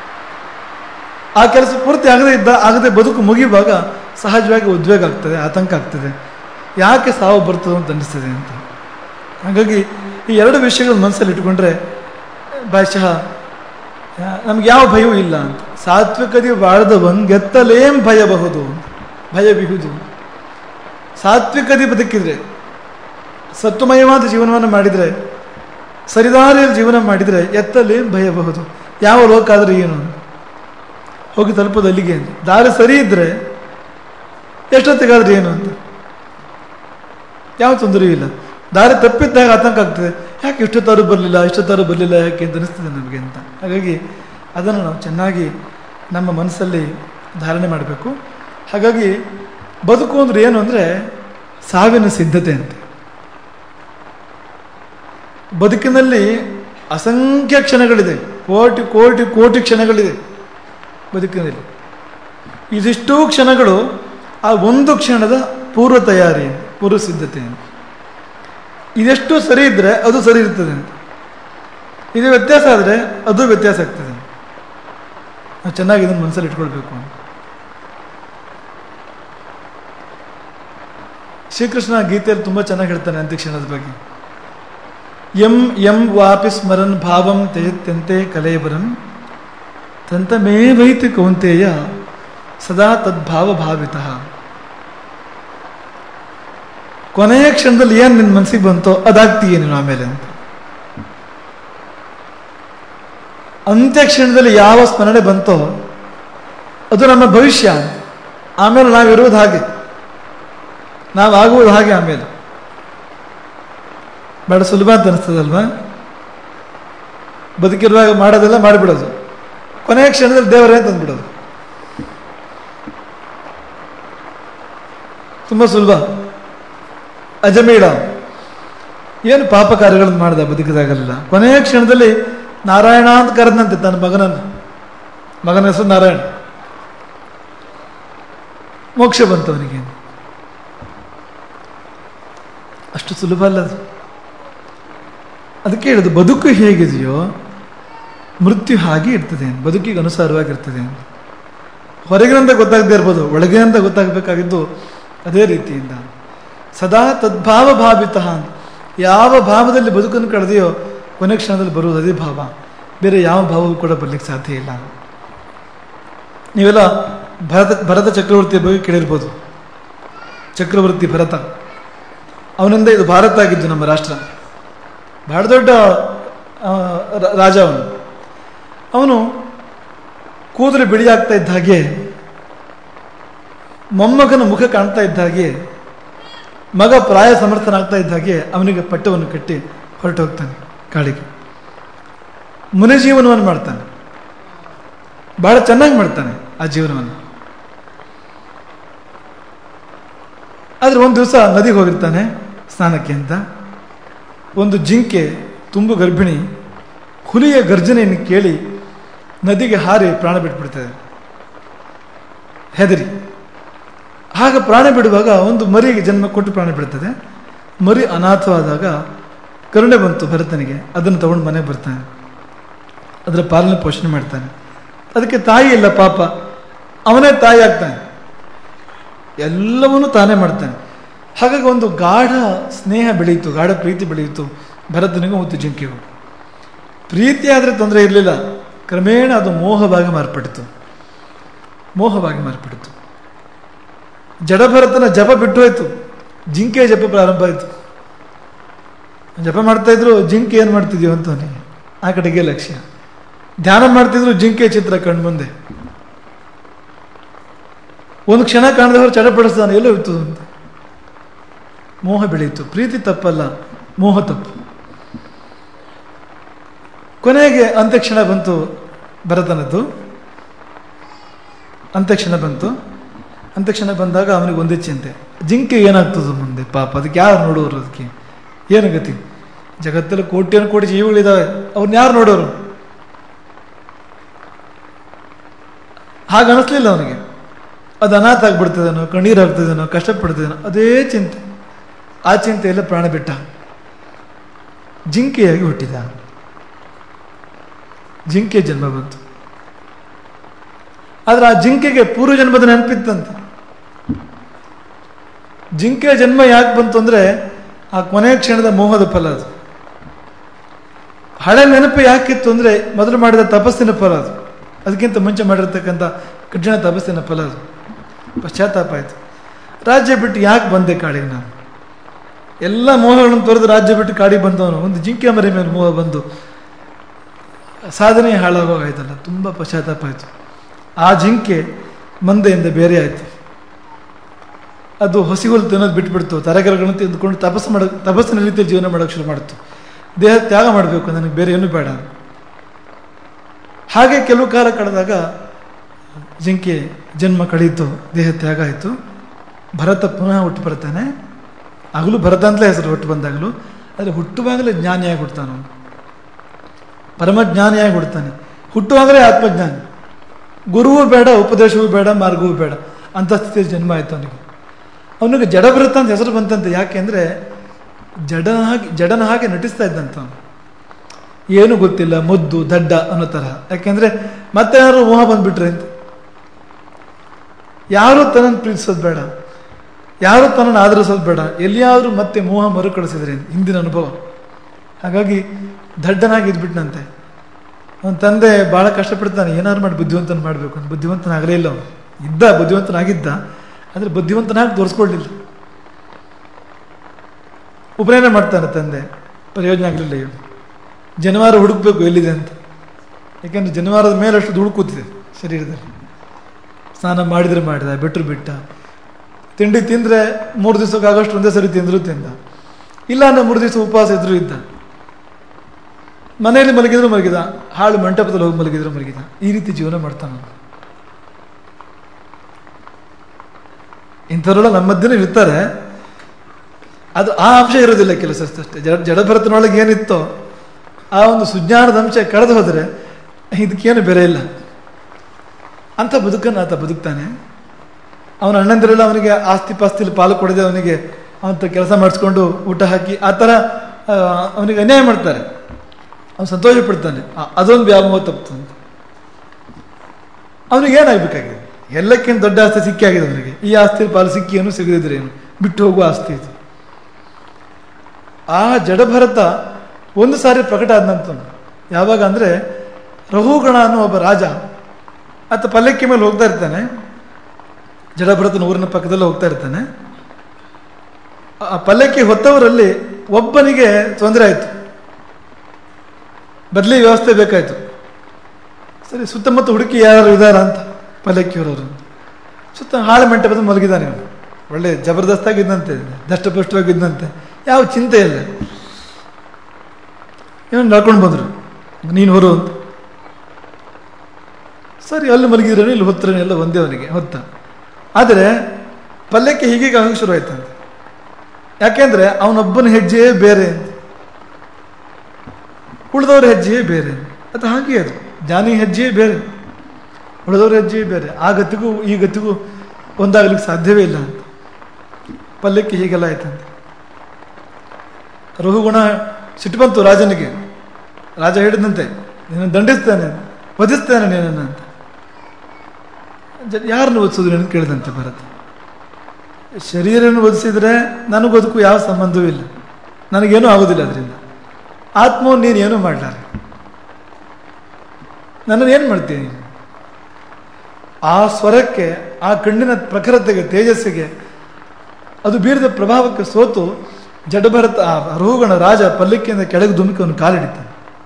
ಆ ಕೆಲಸ ಪೂರ್ತಿ ಆಗದೇ ಇದ್ದ ಆಗದೆ ಬದುಕು ಮುಗಿಯುವಾಗ ಸಹಜವಾಗಿ ಉದ್ವೇಗ ಆಗ್ತದೆ ಆತಂಕ ಆಗ್ತದೆ ಯಾಕೆ ಸಾವು ಬರ್ತದೆ ಅಂತ ಅನಿಸ್ತದೆ ಅಂತ ಹಾಗಾಗಿ ಈ ಎರಡು ವಿಷಯಗಳು ಮನಸ್ಸಲ್ಲಿ ಇಟ್ಕೊಂಡ್ರೆ ಭಾಷಃ ನಮ್ಗೆ ಯಾವ ಭಯವೂ ಇಲ್ಲ ಅಂತ ಸಾತ್ವಿಕದಿ ಬಾಳದವನ್ ಗೆತ್ತಲೇಂ ಭಯಬಹುದು ಭಯ ಬಿಹುದು ಸಾತ್ವಿಕದಿ ಬದುಕಿದ್ರೆ ಸತ್ವಮಯವಾದ ಜೀವನವನ್ನು ಮಾಡಿದರೆ ಸರಿದಾರಿಯಲ್ಲಿ ಜೀವನ ಮಾಡಿದರೆ ಎತ್ತಲೇಂ ಭಯಬಹುದು ಯಾವ ಲೋಕ ಆದ್ರೆ ಏನು ಹೋಗಿ ತಲುಪೋದು ಅಲ್ಲಿಗೆ ಅಂತ ದಾರಿ ಸರಿ ಇದ್ರೆ ಎಷ್ಟೊತ್ತಿಗಾದ್ರೆ ಏನು ಅಂತ ಯಾವ ತೊಂದರೆಯೂ ಇಲ್ಲ ದಾರಿ ತಪ್ಪಿದ್ದಾಗ ಆತಂಕ ಆಗ್ತದೆ ಯಾಕೆ ಇಷ್ಟೊತ್ತಾರು ಬರಲಿಲ್ಲ ಇಷ್ಟೊತ್ತಾರು ಬರಲಿಲ್ಲ ಯಾಕೆ ಅಂತ ಅನಿಸ್ತದೆ ನಮಗೆ ಅಂತ ಹಾಗಾಗಿ ಅದನ್ನು ನಾವು ಚೆನ್ನಾಗಿ ನಮ್ಮ ಮನಸ್ಸಲ್ಲಿ ಧಾರಣೆ ಮಾಡಬೇಕು ಹಾಗಾಗಿ ಬದುಕು ಅಂದ್ರೆ ಏನು ಅಂದರೆ ಸಾವಿನ ಸಿದ್ಧತೆ ಅಂತ ಬದುಕಿನಲ್ಲಿ ಅಸಂಖ್ಯ ಕ್ಷಣಗಳಿದೆ ಕೋಟಿ ಕೋಟಿ ಕೋಟಿ ಕ್ಷಣಗಳಿದೆ ಬದುಕಿನಲ್ಲಿ ಇದಿಷ್ಟೂ ಕ್ಷಣಗಳು ಆ ಒಂದು ಕ್ಷಣದ ಪೂರ್ವ ತಯಾರಿ ಪೂರ್ವ ಸಿದ್ಧತೆ ಅಂತ ಇದೆಷ್ಟು ಸರಿ ಇದ್ದರೆ ಅದು ಸರಿ ಇರ್ತದೆ ಅಂತ ಇದು ವ್ಯತ್ಯಾಸ ಆದರೆ ಅದು ವ್ಯತ್ಯಾಸ ಆಗ್ತದೆ ನಾವು ಚೆನ್ನಾಗಿ ಇದನ್ನು ಮನಸ್ಸಲ್ಲಿ ಇಟ್ಕೊಳ್ಬೇಕು ಅಂತ ಶ್ರೀಕೃಷ್ಣ ಗೀತೆಯಲ್ಲಿ ತುಂಬ ಚೆನ್ನಾಗಿ ಹೇಳ್ತಾನೆ ಅಂತ್ಯಕ್ಷಣದ ಬಗ್ಗೆ ಎಂ ಎಂ ವಾಪಿ ಸ್ಮರನ್ ಭಾವಂ ತ್ಯಜತ್ಯಂತೆ ಕಲೇಬರಂ ತಂತಮೇವೈತಿ ಕೌಂತೆಯ ಸದಾ ತದ್ಭಾವ ಭಾವಿತ ಕೊನೆಯ ಕ್ಷಣದಲ್ಲಿ ಏನು ನಿನ್ನ ಮನಸ್ಸಿಗೆ ಬಂತೋ ಅದಾಗ್ತೀಯ ನೀನು ಆಮೇಲೆ ಅಂತ ಅಂತ್ಯ ಕ್ಷಣದಲ್ಲಿ ಯಾವ ಸ್ಮರಣೆ ಬಂತೋ ಅದು ನಮ್ಮ ಭವಿಷ್ಯ ಆಮೇಲೆ ನಾವಿರುವುದು ಹಾಗೆ ನಾವಾಗುವುದು ಹಾಗೆ ಆಮೇಲೆ ಬಹಳ ಸುಲಭ ಅಂತ ಅನಿಸ್ತದಲ್ವಾ ಬದುಕಿರುವಾಗ ಮಾಡೋದೆಲ್ಲ ಮಾಡಿಬಿಡೋದು ಕೊನೆಯ ಕ್ಷಣದಲ್ಲಿ ದೇವರೇ ಅಂತ ಅಂದ್ಬಿಡೋದು ತುಂಬ ಸುಲಭ ಅಜಮೀಡ ಏನು ಪಾಪ ಕಾರ್ಯಗಳನ್ನು ಮಾಡ್ದ ಬದುಕಿದಾಗಲಿಲ್ಲ ಕೊನೆಯ ಕ್ಷಣದಲ್ಲಿ ನಾರಾಯಣ ಅಂತ ಕರೆದಂತೆ ತನ್ನ ಮಗನನ್ನು ಮಗನ ಹೆಸರು ನಾರಾಯಣ ಮೋಕ್ಷ ಬಂತು ಅವನಿಗೆ ಅಷ್ಟು ಸುಲಭ ಅಲ್ಲ ಅದು ಅದಕ್ಕೆ ಹೇಳುದು ಬದುಕು ಹೇಗಿದೆಯೋ ಮೃತ್ಯು ಹಾಗೆ ಇರ್ತದೆ ಬದುಕಿಗೆ ಅನುಸಾರವಾಗಿರ್ತದೆ ಅಂತ ಹೊರಗಿನಿಂದ ಗೊತ್ತಾಗದೇ ಇರ್ಬೋದು ಒಳಗಿನಿಂದ ಗೊತ್ತಾಗಬೇಕಾಗಿದ್ದು ಅದೇ ರೀತಿಯಿಂದ ಸದಾ ತದ್ಭಾವ ಭಾವಿತ ಯಾವ ಭಾವದಲ್ಲಿ ಬದುಕನ್ನು ಕಳೆದೆಯೋ ಕೊನೆ ಕ್ಷಣದಲ್ಲಿ ಬರುವುದು ಅದೇ ಭಾವ ಬೇರೆ ಯಾವ ಭಾವವೂ ಕೂಡ ಬರ್ಲಿಕ್ಕೆ ಸಾಧ್ಯ ಇಲ್ಲ ನೀವೆಲ್ಲ ಭರತ ಭರತ ಚಕ್ರವರ್ತಿಯ ಬಗ್ಗೆ ಕೇಳಿರ್ಬೋದು ಚಕ್ರವರ್ತಿ ಭರತ ಅವನಿಂದ ಇದು ಭಾರತ ಆಗಿದ್ದು ನಮ್ಮ ರಾಷ್ಟ್ರ ಬಹಳ ದೊಡ್ಡ ರಾಜ ಅವನು ಅವನು ಕೂದಲು ಬಿಳಿಯಾಗ್ತಾ ಇದ್ದ ಹಾಗೆ ಮೊಮ್ಮಗನ ಮುಖ ಕಾಣ್ತಾ ಇದ್ದ ಹಾಗೆ ಮಗ ಪ್ರಾಯ ಸಮರ್ಥನಾಗ್ತಾ ಇದ್ದ ಹಾಗೆ ಅವನಿಗೆ ಪಟ್ಟವನ್ನು ಕಟ್ಟಿ ಹೊರಟು ಹೋಗ್ತಾನೆ ಕಾಡಿಗೆ ಮುನಿ ಜೀವನವನ್ನು ಮಾಡ್ತಾನೆ ಬಹಳ ಚೆನ್ನಾಗಿ ಮಾಡ್ತಾನೆ ಆ ಜೀವನವನ್ನು ಆದ್ರೆ ಒಂದು ದಿವಸ ನದಿಗೆ ಹೋಗಿರ್ತಾನೆ ಸ್ನಾನಕ್ಕೆ ಅಂತ ಒಂದು ಜಿಂಕೆ ತುಂಬು ಗರ್ಭಿಣಿ ಹುಲಿಯ ಗರ್ಜನೆಯನ್ನು ಕೇಳಿ ನದಿಗೆ ಹಾರಿ ಪ್ರಾಣ ಬಿಟ್ಬಿಡ್ತದೆ ಹೆದರಿ ಆಗ ಪ್ರಾಣ ಬಿಡುವಾಗ ಒಂದು ಮರಿಗೆ ಜನ್ಮ ಕೊಟ್ಟು ಪ್ರಾಣ ಬಿಡ್ತದೆ ಮರಿ ಅನಾಥವಾದಾಗ ಕರುಣೆ ಬಂತು ಭರತನಿಗೆ ಅದನ್ನು ತಗೊಂಡು ಮನೆಗೆ ಬರ್ತಾನೆ ಅದರ ಪಾಲನೆ ಪೋಷಣೆ ಮಾಡ್ತಾನೆ ಅದಕ್ಕೆ ತಾಯಿ ಇಲ್ಲ ಪಾಪ ಅವನೇ ತಾಯಿ ಆಗ್ತಾನೆ ಎಲ್ಲವನ್ನೂ ತಾನೇ ಮಾಡ್ತಾನೆ ಹಾಗಾಗಿ ಒಂದು ಗಾಢ ಸ್ನೇಹ ಬೆಳೆಯಿತು ಗಾಢ ಪ್ರೀತಿ ಬೆಳೆಯಿತು ಭರತನಿಗೂ ಮತ್ತು ಜಿಂಕೆಗೂ ಪ್ರೀತಿ ಆದರೆ ತೊಂದರೆ ಇರಲಿಲ್ಲ ಕ್ರಮೇಣ ಅದು ಮೋಹವಾಗಿ ಮಾರ್ಪಡಿತು ಮೋಹವಾಗಿ ಮಾರ್ಪಡಿತು ಜಡಭರತನ ಜಪ ಬಿಟ್ಟು ಹೋಯ್ತು ಜಿಂಕೆ ಜಪ ಪ್ರಾರಂಭ ಆಯಿತು ಜಪ ಮಾಡ್ತಾ ಇದ್ರು ಜಿಂಕೆ ಏನು ಮಾಡ್ತಿದ್ಯೋ ಅಂತ ಅವನಿಗೆ ಆ ಕಡೆಗೆ ಲಕ್ಷ್ಯ ಧ್ಯಾನ ಮಾಡ್ತಿದ್ರು ಜಿಂಕೆ ಚಿತ್ರ ಕಣ್ಣು ಮುಂದೆ ಒಂದು ಕ್ಷಣ ಕಾಣದವರು ಚಡಪಡಿಸ್ತಾನೆ ಎಲ್ಲೋ ಇತ್ತು ಅಂತ ಮೋಹ ಬೆಳೆಯಿತು ಪ್ರೀತಿ ತಪ್ಪಲ್ಲ ಮೋಹ ತಪ್ಪು ಕೊನೆಗೆ ಅಂತ್ಯಕ್ಷಣ ಬಂತು ಭರತನದ್ದು ಅಂತ್ಯಕ್ಷಣ ಬಂತು ಅಂತ್ಯಕ್ಷಣ ಬಂದಾಗ ಅವನಿಗೆ ಒಂದೇ ಚಿಂತೆ ಜಿಂಕೆ ಏನಾಗ್ತದೆ ಮುಂದೆ ಪಾಪ ಅದಕ್ಕೆ ಯಾರು ನೋಡೋರು ಅದಕ್ಕೆ ಏನು ಗತಿ ಜಗತ್ತಲ್ಲಿ ಕೋಟ್ಯಾನು ಕೋಟಿ ಜೀವಿಗಳಿದ್ದಾವೆ ಅವ್ರನ್ನ ಯಾರು ನೋಡೋರು ಹಾಗೆ ಅನಿಸ್ಲಿಲ್ಲ ಅವನಿಗೆ ಅದು ಅನಾಥ ಆಗ್ಬಿಡ್ತದೇನೋ ಕಣ್ಣೀರು ಆಗ್ತದೇನೋ ಕಷ್ಟಪಡ್ತದೇನೋ ಅದೇ ಚಿಂತೆ ಆ ಚಿಂತೆಯಲ್ಲ ಪ್ರಾಣ ಬಿಟ್ಟ ಜಿಂಕೆಯಾಗಿ ಹುಟ್ಟಿದ ಜಿಂಕೆ ಜನ್ಮ ಬಂತು ಆದ್ರೆ ಆ ಜಿಂಕೆಗೆ ಪೂರ್ವ ಜನ್ಮದ ನೆನಪಿತ್ತಂತೆ ಜಿಂಕೆ ಜನ್ಮ ಯಾಕೆ ಬಂತು ಅಂದರೆ ಆ ಕೊನೆಯ ಕ್ಷಣದ ಮೋಹದ ಫಲ ಅದು ಹಳೆ ನೆನಪು ಯಾಕಿತ್ತು ಅಂದರೆ ಮೊದಲು ಮಾಡಿದ ತಪಸ್ಸಿನ ಫಲ ಅದು ಅದಕ್ಕಿಂತ ಮುಂಚೆ ಮಾಡಿರ್ತಕ್ಕಂಥ ಕಠಿಣ ತಪಸ್ಸಿನ ಫಲ ಅದು ಪಶ್ಚಾತ್ತಾಪ ಆಯಿತು ರಾಜ್ಯ ಬಿಟ್ಟು ಯಾಕೆ ಬಂದೆ ಕಾಡಿಗೆ ನಾನು ಎಲ್ಲ ಮೋಹಗಳನ್ನು ತೊರೆದು ರಾಜ್ಯ ಬಿಟ್ಟು ಕಾಡಿಗೆ ಬಂದವನು ಒಂದು ಜಿಂಕೆ ಮರಿ ಮೇಲೆ ಮೋಹ ಬಂದು ಸಾಧನೆ ಹಾಳಾಗೋಗಾಯ್ತಲ್ಲ ತುಂಬ ಪಶ್ಚಾತ್ತಾಪ ಆಯಿತು ಆ ಜಿಂಕೆ ಮಂದೆಯಿಂದ ಬೇರೆ ಆಯಿತು ಅದು ಹಸಿ ಹುಲ್ಲು ತಿನ್ನೋದು ಬಿಟ್ಬಿಡ್ತು ತರಕಾರಿಗಳನ್ನು ತಿಂದುಕೊಂಡು ತಪಸ್ಸು ಮಾಡ ತಪಸ್ಸಿನ ರೀತಿಯಲ್ಲಿ ಜೀವನ ಮಾಡೋಕ್ಕೆ ಶುರು ಮಾಡ್ತು ದೇಹ ತ್ಯಾಗ ಮಾಡಬೇಕು ನನಗೆ ಬೇರೆ ಏನೂ ಬೇಡ ಹಾಗೆ ಕೆಲವು ಕಾಲ ಕಳೆದಾಗ ಜಿಂಕೆ ಜನ್ಮ ಕಳೀತು ದೇಹ ತ್ಯಾಗ ಆಯಿತು ಭರತ ಪುನಃ ಹುಟ್ಟು ಬರ್ತಾನೆ ಆಗಲೂ ಭರತ ಅಂತಲೇ ಹೆಸರು ಹುಟ್ಟು ಬಂದಾಗಲೂ ಆದರೆ ಹುಟ್ಟುವಾಗಲೇ ಜ್ಞಾನಿಯಾಗಿ ಹುಡ್ತಾನೆ ಅವನು ಪರಮಜ್ಞಾನಿಯಾಗಿ ಹುಡ್ತಾನೆ ಹುಟ್ಟುವಾಗಲೇ ಆತ್ಮಜ್ಞಾನಿ ಗುರುವೂ ಬೇಡ ಉಪದೇಶವೂ ಬೇಡ ಮಾರ್ಗವೂ ಬೇಡ ಅಂತ ಸ್ಥಿತಿಯಲ್ಲಿ ಜನ್ಮ ಆಯಿತು ಅವನಿಗೆ ಅವನಿಗೆ ಜಡಭರತ ಅಂತ ಹೆಸರು ಬಂತಂತೆ ಯಾಕೆ ಅಂದರೆ ಜಡನ ಹಾಗೆ ಜಡನ ಹಾಗೆ ನಟಿಸ್ತಾ ಇದ್ದಂತ ಅವನು ಏನು ಗೊತ್ತಿಲ್ಲ ಮುದ್ದು ದಡ್ಡ ಅನ್ನೋ ತರಹ ಯಾಕೆಂದ್ರೆ ಮತ್ತೆ ಯಾರು ಮೋಹ ಬಂದ್ಬಿಟ್ರೆ ಅಂತ ಯಾರು ತನ್ನನ್ನು ಪ್ರೀತಿಸೋದು ಬೇಡ ಯಾರು ತನ್ನನ್ನು ಆದರಿಸೋದು ಬೇಡ ಎಲ್ಲಿಯಾದರೂ ಮತ್ತೆ ಮೋಹ ಮರುಕಳಿಸಿದ್ರೆ ಹಿಂದಿನ ಅನುಭವ ಹಾಗಾಗಿ ದಡ್ಡನಾಗಿ ಇದ್ಬಿಟ್ನಂತೆ ಅವನ ತಂದೆ ಭಾಳ ಕಷ್ಟಪಡ್ತಾನೆ ಏನಾದ್ರು ಮಾಡಿ ಬುದ್ಧಿವಂತನ ಮಾಡಬೇಕು ಅಂತ ಬುದ್ಧಿವಂತನಾಗಲೇ ಇಲ್ಲ ಅವನು ಇದ್ದ ಬುದ್ಧಿವಂತನಾಗಿದ್ದ ಆದರೆ ಬುದ್ಧಿವಂತನಾಗಿ ತೋರಿಸ್ಕೊಳ್ಳಿಲ್ಲ ಉಪನಯನ ಮಾಡ್ತಾನೆ ತಂದೆ ಪ್ರಯೋಜನ ಆಗಲಿಲ್ಲ ಇವನು ಜನವಾರ ಹುಡುಕ್ಬೇಕು ಎಲ್ಲಿದೆ ಅಂತ ಯಾಕೆಂದ್ರೆ ಜನವಾರದ ಮೇಲೆ ಅಷ್ಟು ಧೂಳು ಕೂತಿದೆ ಶರೀರದಲ್ಲಿ ಸ್ನಾನ ಮಾಡಿದ್ರೆ ಮಾಡಿದ ಬಿಟ್ಟರು ಬಿಟ್ಟ ತಿಂಡಿ ತಿಂದರೆ ಮೂರು ದಿವಸಕ್ಕಾಗಷ್ಟು ಒಂದೇ ಸರಿ ತಿಂದರೂ ತಿಂದ ಇಲ್ಲ ಅಂದ್ರೆ ಮೂರು ದಿವಸ ಉಪವಾಸ ಇದ್ರೂ ಇದ್ದ ಮನೆಯಲ್ಲಿ ಮಲಗಿದ್ರು ಮಲಗಿದ ಹಾಳು ಮಂಟಪದಲ್ಲಿ ಹೋಗಿ ಮಲಗಿದ್ರು ಮಲಗಿದ ಈ ರೀತಿ ಜೀವನ ಮಾಡ್ತಾನ ಇಂಥವರೆಲ್ಲ ನಮ್ಮ ಮಧ್ಯೆ ಇರ್ತಾರೆ ಅದು ಆ ಅಂಶ ಇರೋದಿಲ್ಲ ಕೆಲಸ ಅಷ್ಟೇ ಜಡ ಜಡಭರತನೊಳಗೆ ಏನಿತ್ತೋ ಆ ಒಂದು ಸುಜ್ಞಾನದ ಅಂಶ ಕಳೆದು ಹೋದರೆ ಇದಕ್ಕೇನು ಬೆಲೆ ಇಲ್ಲ ಅಂಥ ಬದುಕನ್ನು ಆತ ಬದುಕ್ತಾನೆ ಅವನ ಅಣ್ಣಂದಿರೆಲ್ಲ ಅವನಿಗೆ ಆಸ್ತಿ ಪಾಸ್ತಿಲಿ ಪಾಲು ಕೊಡದೆ ಅವನಿಗೆ ಅವನ ಕೆಲಸ ಮಾಡಿಸ್ಕೊಂಡು ಊಟ ಹಾಕಿ ಆ ಥರ ಆ, ಅವನಿಗೆ ಅನ್ಯಾಯ ಮಾಡ್ತಾರೆ ಅವನು ಸಂತೋಷ ಪಡ್ತಾನೆ ಆ, ಅದೊಂದು ವ್ಯಾಮೋಹ ತಪ್ಪಿತು ಅಂತ ಅವನಿಗೆ ಏನಾಗಬೇಕಾಗಿದೆ ಎಲ್ಲಕ್ಕಿಂತ ದೊಡ್ಡ ಆಸ್ತಿ ಸಿಕ್ಕಿ ಆಗಿದೆ ಅವನಿಗೆ ಈ ಆಸ್ತಿ ಪಾಲು ಸಿಕ್ಕಿ ಏನು ಸಿಗದಿದ್ರೆ ಏನು ಬಿಟ್ಟು ಹೋಗುವ ಆಸ್ತಿ ಇದು ಆ ಜಡಭರತ ಒಂದು ಸಾರಿ ಪ್ರಕಟ ಆದಂಥವನು ಯಾವಾಗ ಅಂದರೆ ರಹುಗಣ ಅನ್ನೋ ಒಬ್ಬ ರಾಜ ಆತ ಪಲ್ಲಕ್ಕಿ ಮೇಲೆ ಹೋಗ್ತಾ ಇರ್ತಾನೆ ಜಡಭರತನ ಊರಿನ ಪಕ್ಕದಲ್ಲೇ ಹೋಗ್ತಾ ಇರ್ತಾನೆ ಆ ಪಲ್ಲಕ್ಕಿ ಹೊತ್ತವರಲ್ಲಿ ಒಬ್ಬನಿಗೆ ತೊಂದರೆ ಆಯಿತು ಬದಲಿ ವ್ಯವಸ್ಥೆ ಬೇಕಾಯಿತು ಸರಿ ಸುತ್ತಮುತ್ತ ಹುಡುಕಿ ಯಾರು ಇದ್ದಾರ ಅಂತ ಪಲ್ಲಕ್ಕಿಯವರವರು ಸುತ್ತ ಹಾಳು ಮಂಟಪದ ಮಲಗಿದ್ದಾನೆ ಅವನು ಒಳ್ಳೆ ಜಬರ್ದಸ್ತಾಗಿದ್ದಂತೆ ದಷ್ಟಪುಷ್ಟವಾಗಿದ್ದಂತೆ ಯಾವ ಚಿಂತೆ ಇಲ್ಲ ಏನೋ ನಡ್ಕೊಂಡು ಬಂದರು ನೀನು ಹೊರು ಅಂತ ಸರಿ ಅಲ್ಲಿ ಮಲಗಿದ್ರೇನು ಇಲ್ಲಿ ಹೊತ್ತರೇನು ಎಲ್ಲ ಒಂದೇ ಅವನಿಗೆ ಹೊತ್ತ ಆದರೆ ಪಲ್ಯಕ್ಕೆ ಹೀಗೀಗ ಆಗಕ್ಕೆ ಶುರು ಆಯ್ತಂತೆ ಯಾಕೆಂದ್ರೆ ಅವನೊಬ್ಬನ ಹೆಜ್ಜೆಯೇ ಬೇರೆ ಅಂತ ಉಳಿದವ್ರ ಹೆಜ್ಜೆಯೇ ಬೇರೆ ಅದು ಹಾಗೆ ಅದು ಜಾನಿ ಹೆಜ್ಜೆಯೇ ಬೇರೆ ಉಳಿದವ್ರ ಹೆಜ್ಜೆಯೇ ಬೇರೆ ಆ ಗತಿಗೂ ಈ ಗತಿಗೂ ಒಂದಾಗಲಿಕ್ಕೆ ಸಾಧ್ಯವೇ ಇಲ್ಲ ಅಂತ ಪಲ್ಯಕ್ಕೆ ಹೀಗೆಲ್ಲ ಆಯ್ತಂತೆ ರಘುಗುಣ ಸಿಟ್ಟು ಬಂತು ರಾಜನಿಗೆ ರಾಜ ಹೇಳಿದಂತೆ ನೀನು ದಂಡಿಸ್ತಾನೆ ವಧಿಸ್ತಾನೆ ನೀನನ್ನು ಅಂತ ಜ- ಯಾರನ್ನು ಒದಿಸೋದು ನೀನು ಕೇಳಿದಂತೆ ಭರತ ಶರೀರವನ್ನು ಒದಿಸಿದ್ರೆ ನನಗೂ ಅದಕ್ಕೂ ಯಾವ ಸಂಬಂಧವೂ ಇಲ್ಲ ನನಗೇನೂ ಆಗೋದಿಲ್ಲ ಅದರಿಂದ ಆತ್ಮವನ್ನು ನೀನು ಏನೂ ಮಾಡಲಾರೆ ನನ್ನನ್ನು ಏನು ಮಾಡ್ತೀನಿ ನೀನು? ಆ ಸ್ವರಕ್ಕೆ ಆ ಕಣ್ಣಿನ ಪ್ರಖರತೆಗೆ ತೇಜಸ್ಸಿಗೆ ಅದು ಬೀರಿದ ಪ್ರಭಾವಕ್ಕೆ ಸೋತು ಜಡಭರತ ಆ ರೋಗಣ ರಾಜ ಪಲ್ಲಕ್ಕಿಯಿಂದ ಕೆಳಗೆ ಧುಮುಕಿ ಅವನು ಕಾಲಿಡಿತಾನೆ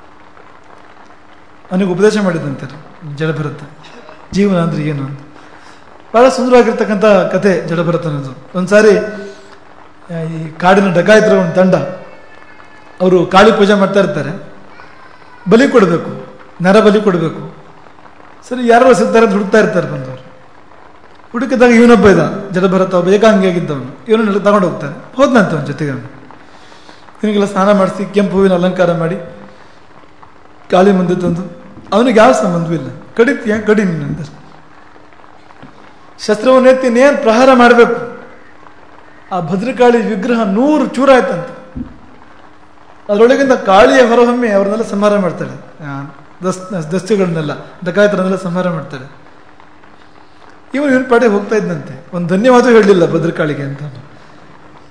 ಅವನಿಗೆ ಉಪದೇಶ ಮಾಡಿದಂತೆ ಜಡಭರತ ಜೀವನ ಅಂದ್ರೆ ಏನು ಅಂತ ಬಹಳ ಸುಂದರವಾಗಿರ್ತಕ್ಕಂಥ ಕತೆ ಜಡಭರತನದು ಒಂದ್ಸಾರಿ ಆ, ಈ ಕಾಡಿನ ಡಕಾಯಿತರ ಒಂದು ತಂಡ ಅವರು ಕಾಳಿ ಪೂಜೆ ಮಾಡ್ತಾ ಇರ್ತಾರೆ ಬಲಿ ಕೊಡಬೇಕು ನರ ಬಲಿ ಕೊಡಬೇಕು ಸರಿ ಯಾರು ಸಿಗ್ತಾರೆ ಅಂತ ಹುಡುಕ್ತಾ ಇರ್ತಾರೆ ಬಂದವರು ಹುಡುಕಿದಾಗ ಇವನೊಬ್ಬ ಇದ್ದ ಜಡಭರತ ಒಬ್ಬ ಏಕಾಂಗಿಯಾಗಿದ್ದವನು ಇವನು ತಗೊಂಡು ಹೋಗ್ತಾರೆ ಹೋದ್ನಂತೆ ಅವನ ಜೊತೆಗೆ ಅವನು ಇವನಿಗೆಲ್ಲ ಸ್ನಾನ ಮಾಡಿಸಿ ಕೆಂಪು ಹೂವಿನ ಅಲಂಕಾರ ಮಾಡಿ ಕಾಳಿ ಮುಂದೆ ತಂದು ಅವನಿಗೆ ಯಾವ ಸಂಬಂಧವೂ ಇಲ್ಲ ಕಡಿತೀಯ ಕಡಿ ನೀನಂತ ಶಸ್ತ್ರವನ್ನು ಎತ್ತಿ ನೇನು ಪ್ರಹಾರ ಮಾಡಬೇಕು ಆ ಭದ್ರಕಾಳಿ ವಿಗ್ರಹ ನೂರು ಚೂರ ಆಯ್ತಂತೆ ಅದರೊಳಗಿಂದ ಕಾಳಿಯ ಹೊರಹೊಮ್ಮೆ ಅವ್ರನ್ನೆಲ್ಲ ಸಂಹಾರ ಮಾಡ್ತಾಳೆ ಆ, ದಸ್ ದಸ್ತಿಗಳನ್ನೆಲ್ಲ ಡಕಾಯತರನ್ನೆಲ್ಲ ಸಂಹಾರ ಮಾಡ್ತಾಳೆ ಇವನು ಇವನ ಪಾಡೆ ಹೋಗ್ತಾ ಇದ್ದಂತೆ ಒಂದು ಧನ್ಯವಾದ ಹೇಳಲಿಲ್ಲ ಭದ್ರಕಾಳಿಗೆ ಅಂತ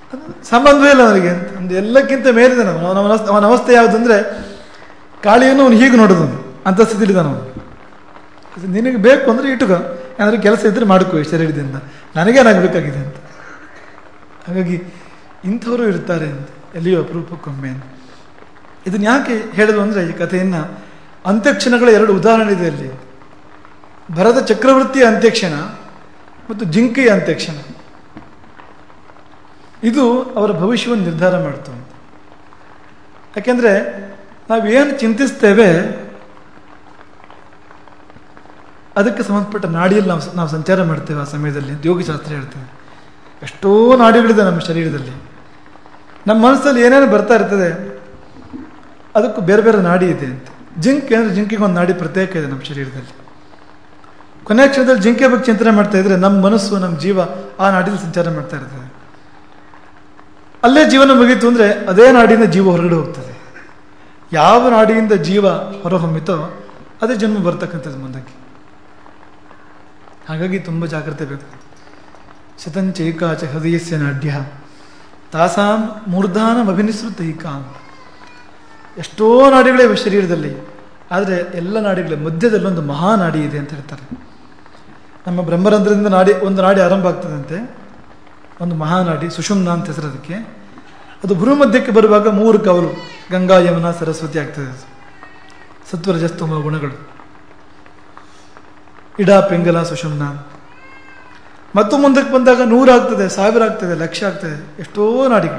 ಅದು ಸಂಬಂಧವೇ ಇಲ್ಲ ಅವನಿಗೆ ಅಂತ ಒಂದು ಎಲ್ಲಕ್ಕಿಂತ ಮೇಲಿದೆ ನಾವು ಅವನ ಅವನ- ಅವನ ಅವಸ್ಥೆ ಯಾವುದು ಅಂದರೆ ಕಾಳಿಯನ್ನು ಅವನು ಹೀಗೆ ನೋಡೋದು ಅಂತ ಸ್ಥಿತಿಲಿದ್ದಾನ ಅವನು ಅದು ನಿನಗೆ ಬೇಕು ಅಂದರೆ ಇಟ್ಟುಕ ಏನಾದರೂ ಕೆಲಸ ಇದ್ದರೆ ಮಾಡ್ಕೋ ಈ ಶರೀರದಿಂದ ನನಗೇನಾಗಬೇಕಾಗಿದೆ ಅಂತ ಹಾಗಾಗಿ ಇಂಥವರು ಇರ್ತಾರೆ ಅಂತ ಎಲ್ಲಿಯೋ ಅಪರೂಪಕ್ಕೊಮ್ಮೆ ಅಂತ ಇದನ್ನ ಯಾಕೆ ಹೇಳೋದು ಅಂದರೆ ಈ ಕಥೆಯನ್ನು ಅಂತ್ಯಕ್ಷಣಗಳ ಎರಡು ಉದಾಹರಣೆ ಇದೆ ಅಲ್ಲಿ ಭರತ ಚಕ್ರವರ್ತಿಯ ಅಂತ್ಯಕ್ಷಣ ಮತ್ತು ಜಿಂಕೆಯ ಅಂತ್ಯಕ್ಷಣ ಇದು ಅವರ ಭವಿಷ್ಯವನ್ನು ನಿರ್ಧಾರ ಮಾಡ್ತು ಅಂತ ಯಾಕೆಂದರೆ ನಾವೇನು ಚಿಂತಿಸ್ತೇವೆ ಅದಕ್ಕೆ ಸಂಬಂಧಪಟ್ಟ ನಾಡಿಯಲ್ಲಿ ನಾವು ನಾವು ಸಂಚಾರ ಮಾಡ್ತೇವೆ ಆ ಸಮಯದಲ್ಲಿ ಅಂತ ಯೋಗಶಾಸ್ತ್ರ ಹೇಳ್ತೇವೆ ಎಷ್ಟೋ ನಾಡಿಗಳಿದೆ ನಮ್ಮ ಶರೀರದಲ್ಲಿ ನಮ್ಮ ಮನಸ್ಸಲ್ಲಿ ಏನೇನು ಬರ್ತಾ ಇರ್ತದೆ ಅದಕ್ಕೂ ಬೇರೆ ಬೇರೆ ನಾಡಿ ಇದೆ ಅಂತ ಜಿಂಕೆ ಅಂದರೆ ಜಿಂಕೆಗೆ ಒಂದು ನಾಡಿ ಪ್ರತ್ಯೇಕ ಇದೆ ನಮ್ಮ ಶರೀರದಲ್ಲಿ ಕೊನೆಯ ಕ್ಷಣದಲ್ಲಿ ಜಿಂಕೆ ಬಗ್ಗೆ ಚಿಂತನೆ ಮಾಡ್ತಾ ಇದ್ರೆ ನಮ್ಮ ಮನಸ್ಸು ನಮ್ಮ ಜೀವ ಆ ನಾಡಿಯಲ್ಲಿ ಸಂಚಾರ ಮಾಡ್ತಾ ಇರ್ತದೆ ಅಲ್ಲೇ ಜೀವನ ಮುಗೀತು ಅಂದರೆ ಅದೇ ನಾಡಿಯಿಂದ ಜೀವ ಹೊರಗಡೆ ಹೋಗ್ತದೆ ಯಾವ ನಾಡಿಯಿಂದ ಜೀವ ಹೊರಹೊಮ್ಮಿತೋ ಅದೇ ಜನ್ಮ ಬರ್ತಕ್ಕಂಥದ್ದು ಮುಂದಕ್ಕೆ ಹಾಗಾಗಿ ತುಂಬ ಜಾಗ್ರತೆ ಬೇಕು ಶತಂಚೈಕಾಚ ಹೃದಯಸ್ಯ ನಾಡ್ಯ ತಾಸಾಂ ಮೂರ್ಧಾನಂ ಅಭಿನಿಸೃತೈಕಾಂ ಎಷ್ಟೋ ನಾಡಿಗಳಿವೆ ಶರೀರದಲ್ಲಿ ಆದರೆ ಎಲ್ಲ ನಾಡಿಗಳ ಮಧ್ಯದಲ್ಲಿ ಒಂದು ಮಹಾನಾಡಿ ಇದೆ ಅಂತ ಹೇಳ್ತಾರೆ ನಮ್ಮ ಬ್ರಹ್ಮರಂಧ್ರದಿಂದ ನಾಡಿ ಒಂದು ನಾಡಿ ಆರಂಭ ಆಗ್ತದಂತೆ ಒಂದು ಮಹಾನಾಡಿ ಸುಷುಮ್ನ ಅಂತ ಹೆಸರು ಅದಕ್ಕೆ ಅದು ಭೂಮಧ್ಯಕ್ಕೆ ಬರುವಾಗ ಮೂರು ಕವಲು ಗಂಗಾ ಯಮುನಾ ಸರಸ್ವತಿ ಆಗ್ತದೆ ಅದು ಸತ್ವರಜಸ್ತಮ ಗುಣಗಳು ಇಡ ಪಿಂಗಲ ಸುಷುಮ್ನ ಮತ್ತು ಮುಂದಕ್ಕೆ ಬಂದಾಗ ನೂರು ಆಗ್ತದೆ ಸಾವಿರ ಆಗ್ತದೆ ಲಕ್ಷ ಆಗ್ತದೆ ಎಷ್ಟೋ ನಾಡಿಗಳು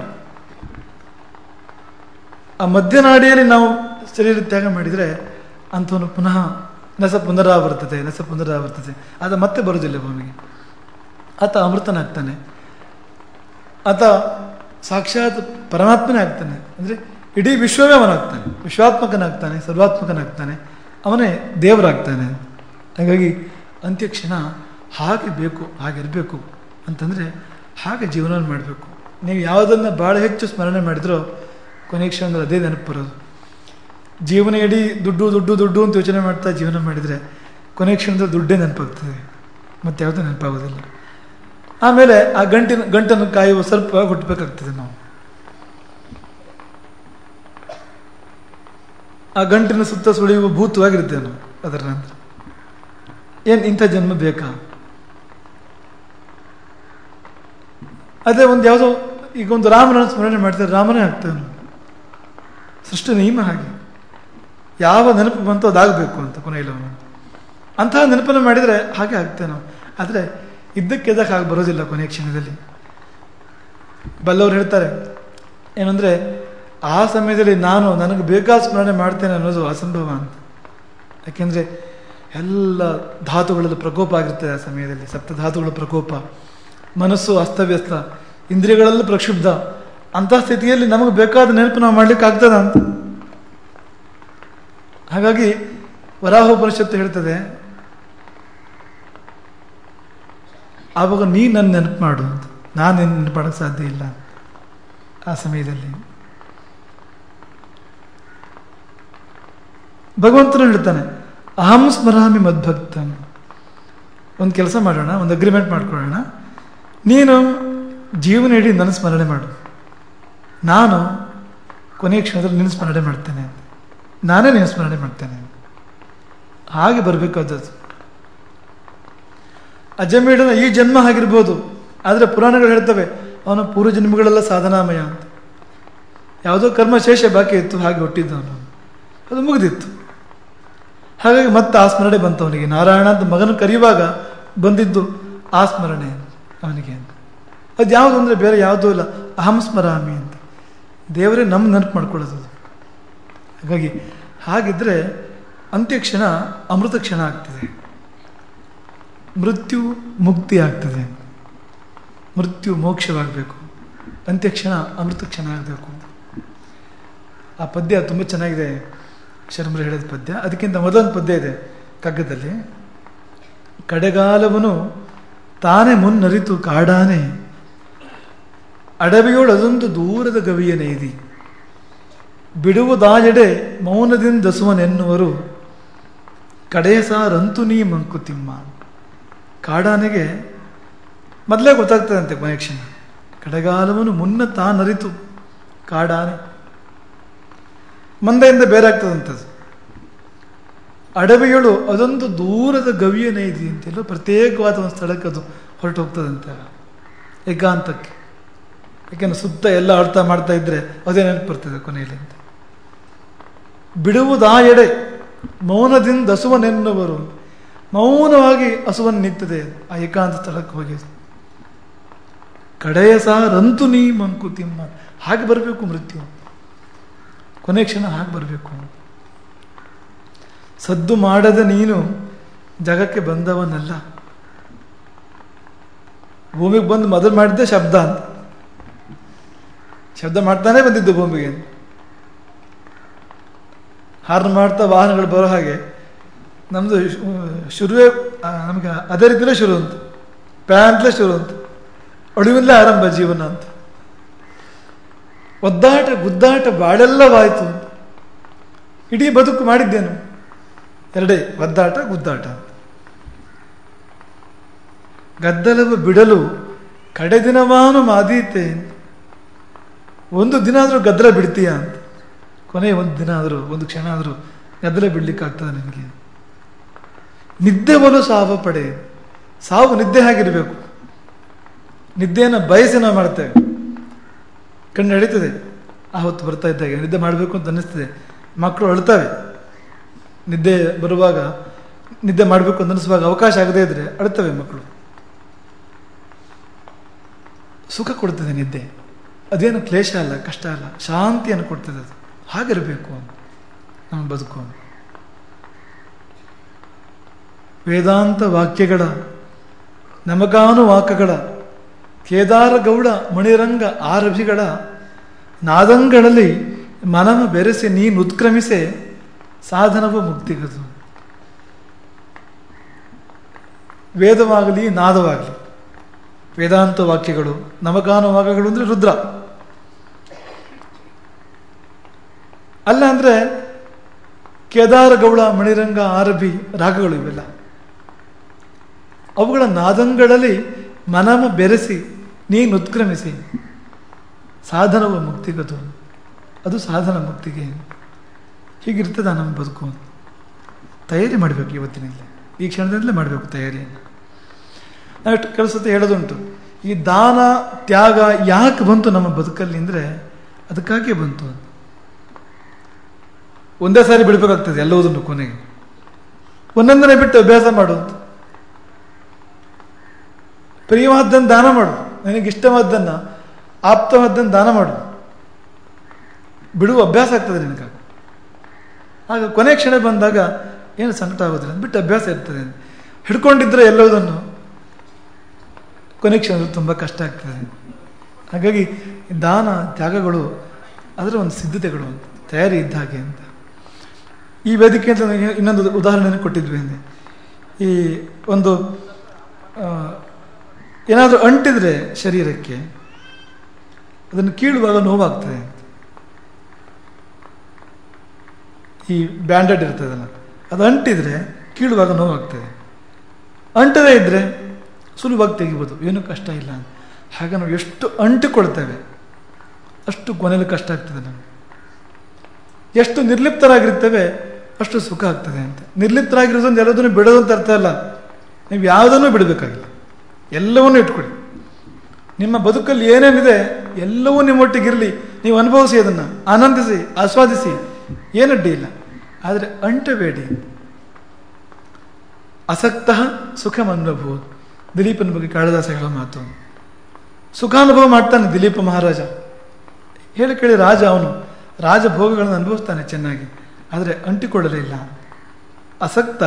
ಆ ಮಧ್ಯನಾಡಿಯಲ್ಲಿ ನಾವು ಶರೀರ ತ್ಯಾಗ ಮಾಡಿದರೆ ಅಂಥವನು ಪುನಃ ನಸ ಪುನರಾವರ್ತತೆ ನಸ ಪುನರಾವರ್ತತೆ ಆತ ಮತ್ತೆ ಬರುವುದಿಲ್ಲ ಭೂಮಿಗೆ ಆತ ಅಮೃತನಾಗ್ತಾನೆ ಆತ ಸಾಕ್ಷಾತ್ ಪರಮಾತ್ಮನೇ ಆಗ್ತಾನೆ ಅಂದರೆ ಇಡೀ ವಿಶ್ವವೇ ಅವನಾಗ್ತಾನೆ ವಿಶ್ವಾತ್ಮಕನಾಗ್ತಾನೆ ಸರ್ವಾತ್ಮಕನಾಗ್ತಾನೆ ಅವನೇ ದೇವರಾಗ್ತಾನೆ ಹಾಗಾಗಿ ಅಂತ್ಯಕ್ಷಣ ಹಾಗೆ ಬೇಕು ಹಾಗಿರಬೇಕು ಅಂತಂದರೆ ಹಾಗೆ ಜೀವನವನ್ನು ಮಾಡಬೇಕು ನೀವು ಯಾವುದನ್ನು ಭಾಳ ಹೆಚ್ಚು ಸ್ಮರಣೆ ಮಾಡಿದ್ರೋ ಕೊನೆಯ ಕ್ಷಣದಲ್ಲಿ ಅದೇ ನೆನಪು ಬರೋದು ಜೀವನ ಇಡೀ ದುಡ್ಡು ದುಡ್ಡು ದುಡ್ಡು ಅಂತ ಯೋಚನೆ ಮಾಡ್ತಾ ಜೀವನ ಮಾಡಿದರೆ ಕೊನೆಯ ಕ್ಷಣದಲ್ಲಿ ದುಡ್ಡೇ ನೆನಪಾಗ್ತದೆ ಮತ್ತೆ ಯಾವುದೂ ನೆನಪಾಗೋದಿಲ್ಲ ಆಮೇಲೆ ಆ ಗಂಟಿನ ಗಂಟನ್ನು ಕಾಯುವ ಸ್ವಲ್ಪ ಹುಟ್ಟಬೇಕಾಗ್ತದೆ ನಾವು ಆ ಗಂಟಿನ ಸುತ್ತ ಸುಳಿಯುವ ಭೂತವಾಗಿರ್ತೇವೆ ನಾವು ಅದರ ನಂತರ ಏನು ಇಂಥ ಜನ್ಮ ಬೇಕಾ ಅದೇ ಒಂದು ಯಾವುದೋ ಈಗ ಒಂದು ರಾಮನ ಸ್ಮರಣೆ ಮಾಡ್ತಾರೆ ರಾಮನೇ ಆಗ್ತೇವೆ ನಾವು ಸೃಷ್ಟಿ ನಿಯಮ ಹಾಗೆ ಯಾವ ನೆನಪು ಬಂತೋ ಅದಾಗಬೇಕು ಅಂತ ಕೊನೆಯಲ್ಲಿ ಅವನು ಅಂತಹ ನೆನಪನ್ನು ಮಾಡಿದರೆ ಹಾಗೆ ಆಗ್ತೇವೆ ನಾವು ಆದರೆ ಇದ್ದಕ್ಕೆದ್ದಕ್ಕೆ ಹಾಗೆ ಬರೋದಿಲ್ಲ ಕೊನೆಯ ಕ್ಷಣದಲ್ಲಿ ಬಲ್ಲವರು ಹೇಳ್ತಾರೆ ಏನಂದರೆ ಆ ಸಮಯದಲ್ಲಿ ನಾನು ನನಗೆ ಬೇಕಾದ ಸ್ಮರಣೆ ಮಾಡ್ತೇನೆ ಅನ್ನೋದು ಅಸಂಭವ ಅಂತ ಯಾಕೆಂದರೆ ಎಲ್ಲ ಧಾತುಗಳಲ್ಲಿ ಪ್ರಕೋಪ ಆಗಿರ್ತದೆ ಆ ಸಮಯದಲ್ಲಿ ಸಪ್ತ ಧಾತುಗಳ ಪ್ರಕೋಪ ಮನಸ್ಸು ಅಸ್ತವ್ಯಸ್ತ ಇಂದ್ರಿಯಗಳೆಲ್ಲ ಪ್ರಕ್ಷುಬ್ಧ ಅಂಥ ಸ್ಥಿತಿಯಲ್ಲಿ ನಮಗೆ ಬೇಕಾದ ನೆನಪು ನಾವು ಮಾಡ್ಲಿಕ್ಕೆ ಆಗ್ತದ ಅಂತ ಹಾಗಾಗಿ ವರಾಹೋಪನಿಷತ್ತು ಹೇಳ್ತದೆ ಆವಾಗ ನೀ ನನ್ನ ನೆನಪು ಮಾಡು ಅಂತ ನಾನು ನಿನ್ನ ನೆನಪು ಮಾಡೋಕ್ಕೆ ಸಾಧ್ಯ ಇಲ್ಲ ಆ ಸಮಯದಲ್ಲಿ ಭಗವಂತನು ಹೇಳ್ತಾನೆ ಅಹಂ ಸ್ಮರಾಮಿ ಮದ್ಭಕ್ತಂ ಒಂದು ಕೆಲಸ ಮಾಡೋಣ ಒಂದು ಅಗ್ರಿಮೆಂಟ್ ಮಾಡ್ಕೊಳ್ಳೋಣ ನೀನು ಜೀವನ ಇಡೀ ನನ್ನ ಸ್ಮರಣೆ ಮಾಡು ನಾನು ಕೊನೆಯ ಕ್ಷಣದಲ್ಲಿ ನಿನ್ನ ಸ್ಮರಣೆ ಮಾಡ್ತೇನೆ ನಾನೇ ನಿನ್ನ ಸ್ಮರಣೆ ಮಾಡ್ತೇನೆ ಹಾಗೆ ಬರಬೇಕಾದದ್ದು ಅಜಮೀಡನ ಈ ಜನ್ಮ ಆಗಿರ್ಬೋದು ಆದರೆ ಪುರಾಣಗಳು ಹೇಳ್ತವೆ ಅವನ ಪೂರ್ವ ಜನ್ಮಗಳೆಲ್ಲ ಸಾಧನಾಮಯ ಅಂತ ಯಾವುದೋ ಕರ್ಮ ಶೇಷ ಬಾಕಿ ಇತ್ತು ಹಾಗೆ ಹುಟ್ಟಿದ್ದವನು ಅದು ಮುಗಿದಿತ್ತು ಹಾಗಾಗಿ ಮತ್ತೆ ಆ ಸ್ಮರಣೆ ಬಂತು ಅವನಿಗೆ ನಾರಾಯಣ ಅಂತ ಮಗನ ಕರೆಯುವಾಗ ಬಂದಿದ್ದು ಆ ಸ್ಮರಣೆ ಅವನಿಗೆ ಅಂತ ಅದು ಯಾವುದು ಅಂದರೆ ಬೇರೆ ಯಾವುದೂ ಇಲ್ಲ ಅಹಂ ಸ್ಮರಾಮಿ ಅಂತ ದೇವರೇ ನಮ್ಮ ನೆನಪು ಮಾಡ್ಕೊಳ್ಳೋದು ಅದು. ಹಾಗಾಗಿ ಹಾಗಿದ್ರೆ ಅಂತ್ಯಕ್ಷಣ ಅಮೃತ ಕ್ಷಣ ಆಗ್ತದೆ ಮೃತ್ಯು ಮುಕ್ತಿ ಆಗ್ತದೆ ಮೃತ್ಯು ಮೋಕ್ಷವಾಗಬೇಕು ಅಂತ್ಯಕ್ಷಣ ಅಮೃತ ಕ್ಷಣ ಆಗಬೇಕು ಆ ಪದ್ಯ ತುಂಬ ಚೆನ್ನಾಗಿದೆ ಶರ್ಮರು ಹೇಳಿದ ಪದ್ಯ ಅದಕ್ಕಿಂತ ಮೊದಲೊಂದು ಪದ್ಯ ಇದೆ ಕಗ್ಗದಲ್ಲಿ ಕಡೆಗಾಲವನು ತಾನೇ ಮುನ್ನರಿತು ಕಾಡಾನೆ ಅಡವಿಯೋಳು ಅದೊಂದು ದೂರದ ಗವಿಯ ನೈದಿ ಬಿಡುವುದಾಯಡೆ ಮೌನದಿಂದಸುವನೆನ್ನುವರು ಕಡೆಯ ಸಾರಂತು ನೀ ಮಂಕುತಿಮ್ಮ ಕಾಡಾನೆಗೆ ಮೊದಲೇ ಗೊತ್ತಾಗ್ತದಂತೆ ಕೊನೆಕ್ಷಣ ಕಡೆಗಾಲವನ್ನು ಮುನ್ನ ತಾನರಿತು ಕಾಡಾನೆ ಮಂದೆಯಿಂದ ಬೇರೆ ಆಗ್ತದಂಥದ್ದು ಅಡವಿಗಳು ಅದೊಂದು ದೂರದ ಗವಿಯನೇ ಇದೆಯಂತೆಲ್ಲ ಪ್ರತ್ಯೇಕವಾದ ಒಂದು ಸ್ಥಳಕ್ಕೆ ಅದು ಹೊರಟು ಹೋಗ್ತದಂತೆ ಏಕಾಂತಕ್ಕೆ ಯಾಕೆಂದ್ರೆ ಸುತ್ತ ಎಲ್ಲ ಅರ್ಥ ಮಾಡ್ತಾ ಇದ್ರೆ ಅದೇ ನೆನಪು ಬರ್ತದೆ ಕೊನೆಯಲ್ಲಿ ಅಂತ ಬಿಡುವುದಾ ಎಡೆ ಮೌನದಿಂದ ಹಸುವನೆನ್ನುವರು ಮೌನವಾಗಿ ಹಸುವನ್ನು ನಿಂತದೆ ಆ ಏಕಾಂತ ಸ್ಥಳಕ್ಕೆ ಹೋಗಿ ಕಡೆಯ ಸಹ ರಂತು ನೀ ಮಂಕುತಿಮ್ಮ ಹಾಗೆ ಬರಬೇಕು ಮೃತ್ಯು ಕೊನೆ ಕ್ಷಣ ಹಾಗೆ ಬರಬೇಕು ಸದ್ದು ಮಾಡದ ನೀನು ಜಗಕ್ಕೆ ಬಂದವನಲ್ಲ ಭೂಮಿಗೆ ಬಂದು ಮೊದಲು ಮಾಡಿದ್ದೆ ಶಬ್ದ ಅಂತ ಶಬ್ದ ಮಾಡ್ತಾನೆ ಬಂದಿದ್ದು ಭೂಮಿಗೆ ಹಾರ್ನ್ ಮಾಡ್ತಾ ವಾಹನಗಳು ಬರೋ ಹಾಗೆ ನಮ್ಮದು ಶುರುವೇ ಆ, ನಮಗೆ ಅದೇ ರೀತಿಲೇ ಶುರು ಅಂತ ಪ್ಯಾಂಟ್ಲೇ ಶುರು ಅಂತ ಅಳುವಿಲ್ಲೇ ಆರಂಭ ಜೀವನ ಅಂತ ಒದ್ದಾಟ ಗುದ್ದಾಟ ಬಾಳೆಲ್ಲವಾಯಿತು ಅಂತ ಇಡೀ ಬದುಕು ಮಾಡಿದ್ದೇನು ಎರಡೇ ಒದ್ದಾಟ ಗುದ್ದಾಟ ಅಂತ ಗದ್ದಲವು ಬಿಡಲು ಕಡೆ ದಿನವಾನು ಮಾದೀತೆ ಒಂದು ದಿನ ಆದರೂ ಗದ್ದಲ ಬಿಡ್ತೀಯಾ ಅಂತ ಕೊನೆ ಒಂದು ದಿನ ಆದರೂ ಒಂದು ಕ್ಷಣ ಆದರೂ ಗದ್ದಲ ಬಿಡ್ಲಿಕ್ಕಾಗ್ತದೆ ನಿನಗೆ ನಿದ್ದೆ ಒಲು ಸಾವ ಪಡೆ ಸಾವು ನಿದ್ದೆ ಆಗಿರಬೇಕು ನಿದ್ದೆಯನ್ನು ಬಯಸಿ ನಾವು ಮಾಡ್ತೇವೆ ಕಣ್ಣು ಎಳಿತದೆ ಆ ಹೊತ್ತು ಬರ್ತಾ ಇದ್ದಾಗ ನಿದ್ದೆ ಮಾಡಬೇಕು ಅಂತ ಅನ್ನಿಸ್ತದೆ ಮಕ್ಕಳು ಅಳ್ತವೆ ನಿದ್ದೆ ಬರುವಾಗ ನಿದ್ದೆ ಮಾಡಬೇಕು ಅಂತ ಅನ್ನಿಸುವಾಗ ಅವಕಾಶ ಆಗದೇ ಇದ್ರೆ ಅಳ್ತವೆ ಮಕ್ಕಳು ಸುಖ ಕೊಡ್ತದೆ ನಿದ್ದೆ ಅದೇನು ಕ್ಲೇಶ ಅಲ್ಲ ಕಷ್ಟ ಅಲ್ಲ ಶಾಂತಿಯನ್ನು ಕೊಡ್ತದೆ ಅದು ಹಾಗಿರಬೇಕು ನಮ್ಮ ಬದುಕು ವೇದಾಂತ ವಾಕ್ಯಗಳ ನಮಗಾನುವಾಕಗಳ ಕೇದಾರ ಗೌಡ ಮಣಿರಂಗ ಆರಭಿಗಳ ನಾದಂಗಳಲ್ಲಿ ಮನವ ಬೆರೆಸಿ ನೀನು ಉತ್ಕ್ರಮಿಸೆ ಸಾಧನವ ಮುಕ್ತಿಗದು ವೇದವಾಗಲಿ ನಾದವಾಗಲಿ ವೇದಾಂತ ವಾಕ್ಯಗಳು ನಮಗಾನುವಾಕಗಳು ಅಂದರೆ ರುದ್ರ ಅಲ್ಲ ಅಂದರೆ ಕೇದಾರ ಗೌಳ ಮಣಿರಂಗ ಆರಭಿ ರಾಗಗಳು ಇವೆಲ್ಲ ಅವುಗಳ ನಾದಂಗಳಲ್ಲಿ ಮನವ ಬೆರೆಸಿ ನೀನು ಉತ್ಕ್ರಮಿಸಿ ಸಾಧನವ ಮುಕ್ತಿಗದು ಅದು ಸಾಧನ ಮುಕ್ತಿಗೆ ಹೀಗಿರ್ತದ ನಮ್ಮ ಬದುಕು ತಯಾರಿ ಮಾಡಬೇಕು ಇವತ್ತಿನಿಂದಲೇ ಈ ಕ್ಷಣದಿಂದಲೇ ಮಾಡಬೇಕು ತಯಾರಿಯನ್ನು ನಾವು ಕೆಲವು ಸತಿ ಹೇಳೋದುಂಟು ಈ ದಾನ ತ್ಯಾಗ ಯಾಕೆ ಬಂತು ನಮ್ಮ ಬದುಕಲ್ಲಿ ಅಂದರೆ ಅದಕ್ಕಾಗಿಯೇ ಬಂತು ಅಂತ ಒಂದೇ ಸಾರಿ ಬಿಡಬೇಕಾಗ್ತದೆ ಎಲ್ಲವುದನ್ನು ಕೊನೆಗೆ ಒಂದೊಂದನೇ ಬಿಟ್ಟು ಅಭ್ಯಾಸ ಮಾಡು ಅಂತ ಪ್ರಿಯವಾದ್ದನ್ನು ದಾನ ಮಾಡು ನನಗೆ ಇಷ್ಟವಾದ್ದನ್ನು ಆಪ್ತವಾದ್ದನ್ನು ದಾನ ಮಾಡು ಬಿಡುವ ಅಭ್ಯಾಸ ಆಗ್ತದೆ ನಿನಗೆ ಆಗ ಕೊನೆ ಕ್ಷಣ ಬಂದಾಗ ಏನು ಸಂಕಟ ಆಗೋದಿಲ್ಲ ಬಿಟ್ಟು ಅಭ್ಯಾಸ ಇರ್ತದೆ ಹಿಡ್ಕೊಂಡಿದ್ರೆ ಎಲ್ಲವುದನ್ನು ಕೊನೆ ಕ್ಷಣ ತುಂಬ ಕಷ್ಟ ಆಗ್ತದೆ ಹಾಗಾಗಿ ದಾನ ತ್ಯಾಗಗಳು ಅದರ ಒಂದು ಸಿದ್ಧತೆಗಳು ಅಂತ ತಯಾರಿ ಇದ್ದ ಹಾಗೆ ಅಂತ ಈ ವೇದಿಕೆ ಅಂತ ನನಗೆ ಇನ್ನೊಂದು ಉದಾಹರಣೆಯನ್ನು ಕೊಟ್ಟಿದ್ವಿ ಅಂದೆ ಈ ಒಂದು ಏನಾದರೂ ಅಂಟಿದ್ರೆ ಶರೀರಕ್ಕೆ ಅದನ್ನು ಕೀಳುವಾಗ ನೋವಾಗ್ತದೆ ಅಂತ ಈ ಬ್ಯಾಂಡೆಡ್ ಇರ್ತದಲ್ಲ ಅದು ಅಂಟಿದ್ರೆ ಕೀಳುವಾಗ ನೋವಾಗ್ತದೆ ಅಂಟದೇ ಇದ್ದರೆ ಸುಲಭವಾಗಿ ತೆಗಿಬೋದು ಏನೂ ಕಷ್ಟ ಇಲ್ಲ ಅಂತ ಹಾಗೆ ನಾವು ಎಷ್ಟು ಅಂಟಿಕೊಳ್ತೇವೆ ಅಷ್ಟು ಕೊನೆಯಲ್ಲಿ ಕಷ್ಟ ಆಗ್ತದೆ ನಮಗೆ ಎಷ್ಟು ನಿರ್ಲಿಪ್ತರಾಗಿರ್ತೇವೆ ಅಷ್ಟು ಸುಖ ಆಗ್ತದೆ ಅಂತ ನಿರ್ಲಿಪ್ತರಾಗಿರೋದ್ರಿಂದ ಎಲ್ಲದನ್ನು ಬಿಡೋದು ಅಂತ ಅರ್ಥ ಅಲ್ಲ ನೀವು ಯಾವುದನ್ನು ಬಿಡಬೇಕಾಗಿಲ್ಲ ಎಲ್ಲವನ್ನೂ ಇಟ್ಕೊಳ್ಳಿ ನಿಮ್ಮ ಬದುಕಲ್ಲಿ ಏನೇನಿದೆ ಎಲ್ಲವೂ ನಿಮ್ಮೊಟ್ಟಿಗಿರಲಿ ನೀವು ಅನುಭವಿಸಿ ಅದನ್ನು ಆನಂದಿಸಿ ಆಸ್ವಾದಿಸಿ ಏನಡ್ಡಿ ಇಲ್ಲ ಆದರೆ ಅಂಟಬೇಡಿ ಅಸಕ್ತ ಸುಖಮನ್ವಭೂತ್ ದಿಲೀಪನ ಬಗ್ಗೆ ಕಾಳಿದಾಸ ಹೇಳೋ ಮಾತು ಸುಖಾನುಭವ ಮಾಡ್ತಾನೆ ದಿಲೀಪ ಮಹಾರಾಜ ಹೇಳಿ ಕೇಳಿ ರಾಜ ಅವನು ರಾಜಭೋಗಗಳನ್ನು ಅನುಭವಿಸ್ತಾನೆ ಚೆನ್ನಾಗಿ ಆದರೆ ಅಂಟಿಕೊಳ್ಳಲೇ ಇಲ್ಲ ಅಸಕ್ತ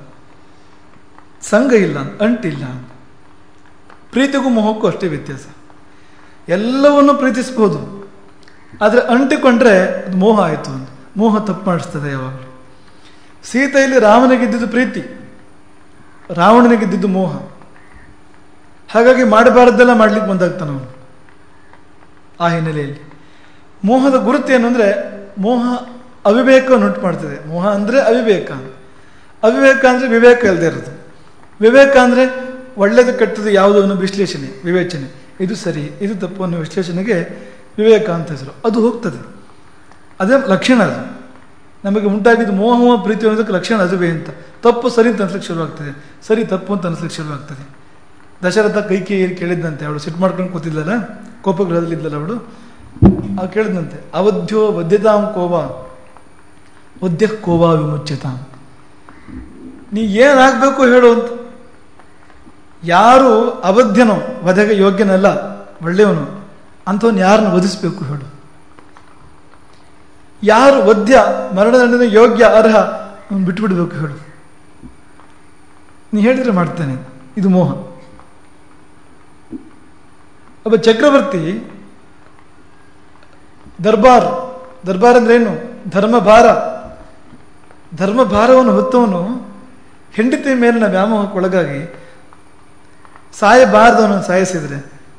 ಸಂಘ ಇಲ್ಲ ಅಂಟಿಲ್ಲ ಪ್ರೀತಿಗೂ ಮೋಹಕ್ಕೂ ಅಷ್ಟೇ ವ್ಯತ್ಯಾಸ ಎಲ್ಲವನ್ನು ಪ್ರೀತಿಸ್ಬೋದು ಆದರೆ ಅಂಟಿಕೊಂಡ್ರೆ ಅದು ಮೋಹ ಆಯಿತು ಅಂತ ಮೋಹ ತಪ್ಪು ಮಾಡಿಸ್ತದೆ ಯಾವಾಗಲೂ ಸೀತೆಯಲ್ಲಿ ರಾಮನಿಗಿದ್ದಿದ್ದು ಪ್ರೀತಿ ರಾವಣನಿಗಿದ್ದಿದ್ದು ಮೋಹ ಹಾಗಾಗಿ ಮಾಡಬಾರದ್ದೆಲ್ಲ ಮಾಡ್ಲಿಕ್ಕೆ ಬಂದಾಗ್ತಾನೆ ಅವನು ಆ ಹಿನ್ನೆಲೆಯಲ್ಲಿ ಮೋಹದ ಗುರುತು ಏನು ಅಂದರೆ ಮೋಹ ಅವಿವೇಕವನ್ನು ಉಂಟು ಮಾಡ್ತದೆ ಮೋಹ ಅಂದರೆ ಅವಿವೇಕ ಅವಿವೇಕ ಅಂದರೆ ವಿವೇಕ ಇಲ್ಲದೆ ಇರೋದು ವಿವೇಕ ಅಂದರೆ ಒಳ್ಳೆಯದು ಕೆಟ್ಟದ್ದು ಯಾವುದೋ ವಿಶ್ಲೇಷಣೆ ವಿವೇಚನೆ ಇದು ಸರಿ ಇದು ತಪ್ಪು ಅನ್ನೋ ವಿಶ್ಲೇಷಣೆಗೆ ವಿವೇಕ ಅಂತ ಹೆಸರು ಅದು ಹೋಗ್ತದೆ ಅದೇ ಲಕ್ಷಣ ಅದು ನಮಗೆ ಉಂಟಾಗಿದ್ದು ಮೋಹ ಪ್ರೀತಿ ಅನ್ನೋದಕ್ಕೆ ಲಕ್ಷಣ ಅದುವೇ ಅಂತ ತಪ್ಪು ಸರಿ ಅಂತ ಅನ್ಸ್ಲಿಕ್ಕೆ ಶುರುವಾಗ್ತದೆ ಸರಿ ತಪ್ಪು ಅಂತ ಅನ್ಸ್ಲಿಕ್ಕೆ ಶುರುವಾಗ್ತದೆ ದಶರಥ ಕೈ ಕೈ ಕೇಳಿದ್ದಂತೆ ಅವಳು ಸಿಟ್ಟು ಮಾಡ್ಕೊಂಡು ಕೂತಿದ್ದಲ್ಲ ಕೋಪಗೃಹದಲ್ಲಿ ಇದ್ದಲ್ಲ ಅವಳು ಆ ಕೇಳಿದಂತೆ ಅವಧ್ಯ ವದ್ಯತಾಂ ಕೋವ ವದ್ಯ ಕೋವ ವಿಮುಚ್ಯತಾಂ ನೀ ಏನಾಗಬೇಕು ಹೇಳು ಅಂತ ಯಾರು ಅವಧ್ಯನೋ ವಧೆಗೆ ಯೋಗ್ಯನಲ್ಲ ಒಳ್ಳೆಯವನು ಅಂಥವನು ಯಾರನ್ನು ವಧಿಸ್ಬೇಕು ಹೇಳು ಯಾರು ವದ್ಯ ಮರಣದಂಡನೆ ಯೋಗ್ಯ ಅರ್ಹ ಅವನು ಬಿಟ್ಬಿಡ್ಬೇಕು ಹೇಳು ನೀ ಹೇಳಿದ್ರೆ ಮಾಡ್ತೇನೆ ಇದು ಮೋಹ ಒಬ್ಬ ಚಕ್ರವರ್ತಿ ದರ್ಬಾರ್ ದರ್ಬಾರ್ ಅಂದ್ರೆ ಏನು ಧರ್ಮಭಾರ ಧರ್ಮಭಾರವನ್ನು ಹೊತ್ತವನು ಹೆಂಡತಿ ಮೇಲಿನ ವ್ಯಾಮೋಹಕ್ಕೊಳಗಾಗಿ ಸಾಯಬಾರದವನನ್ನು ಸಾಯಿಸಿದ್ರೆ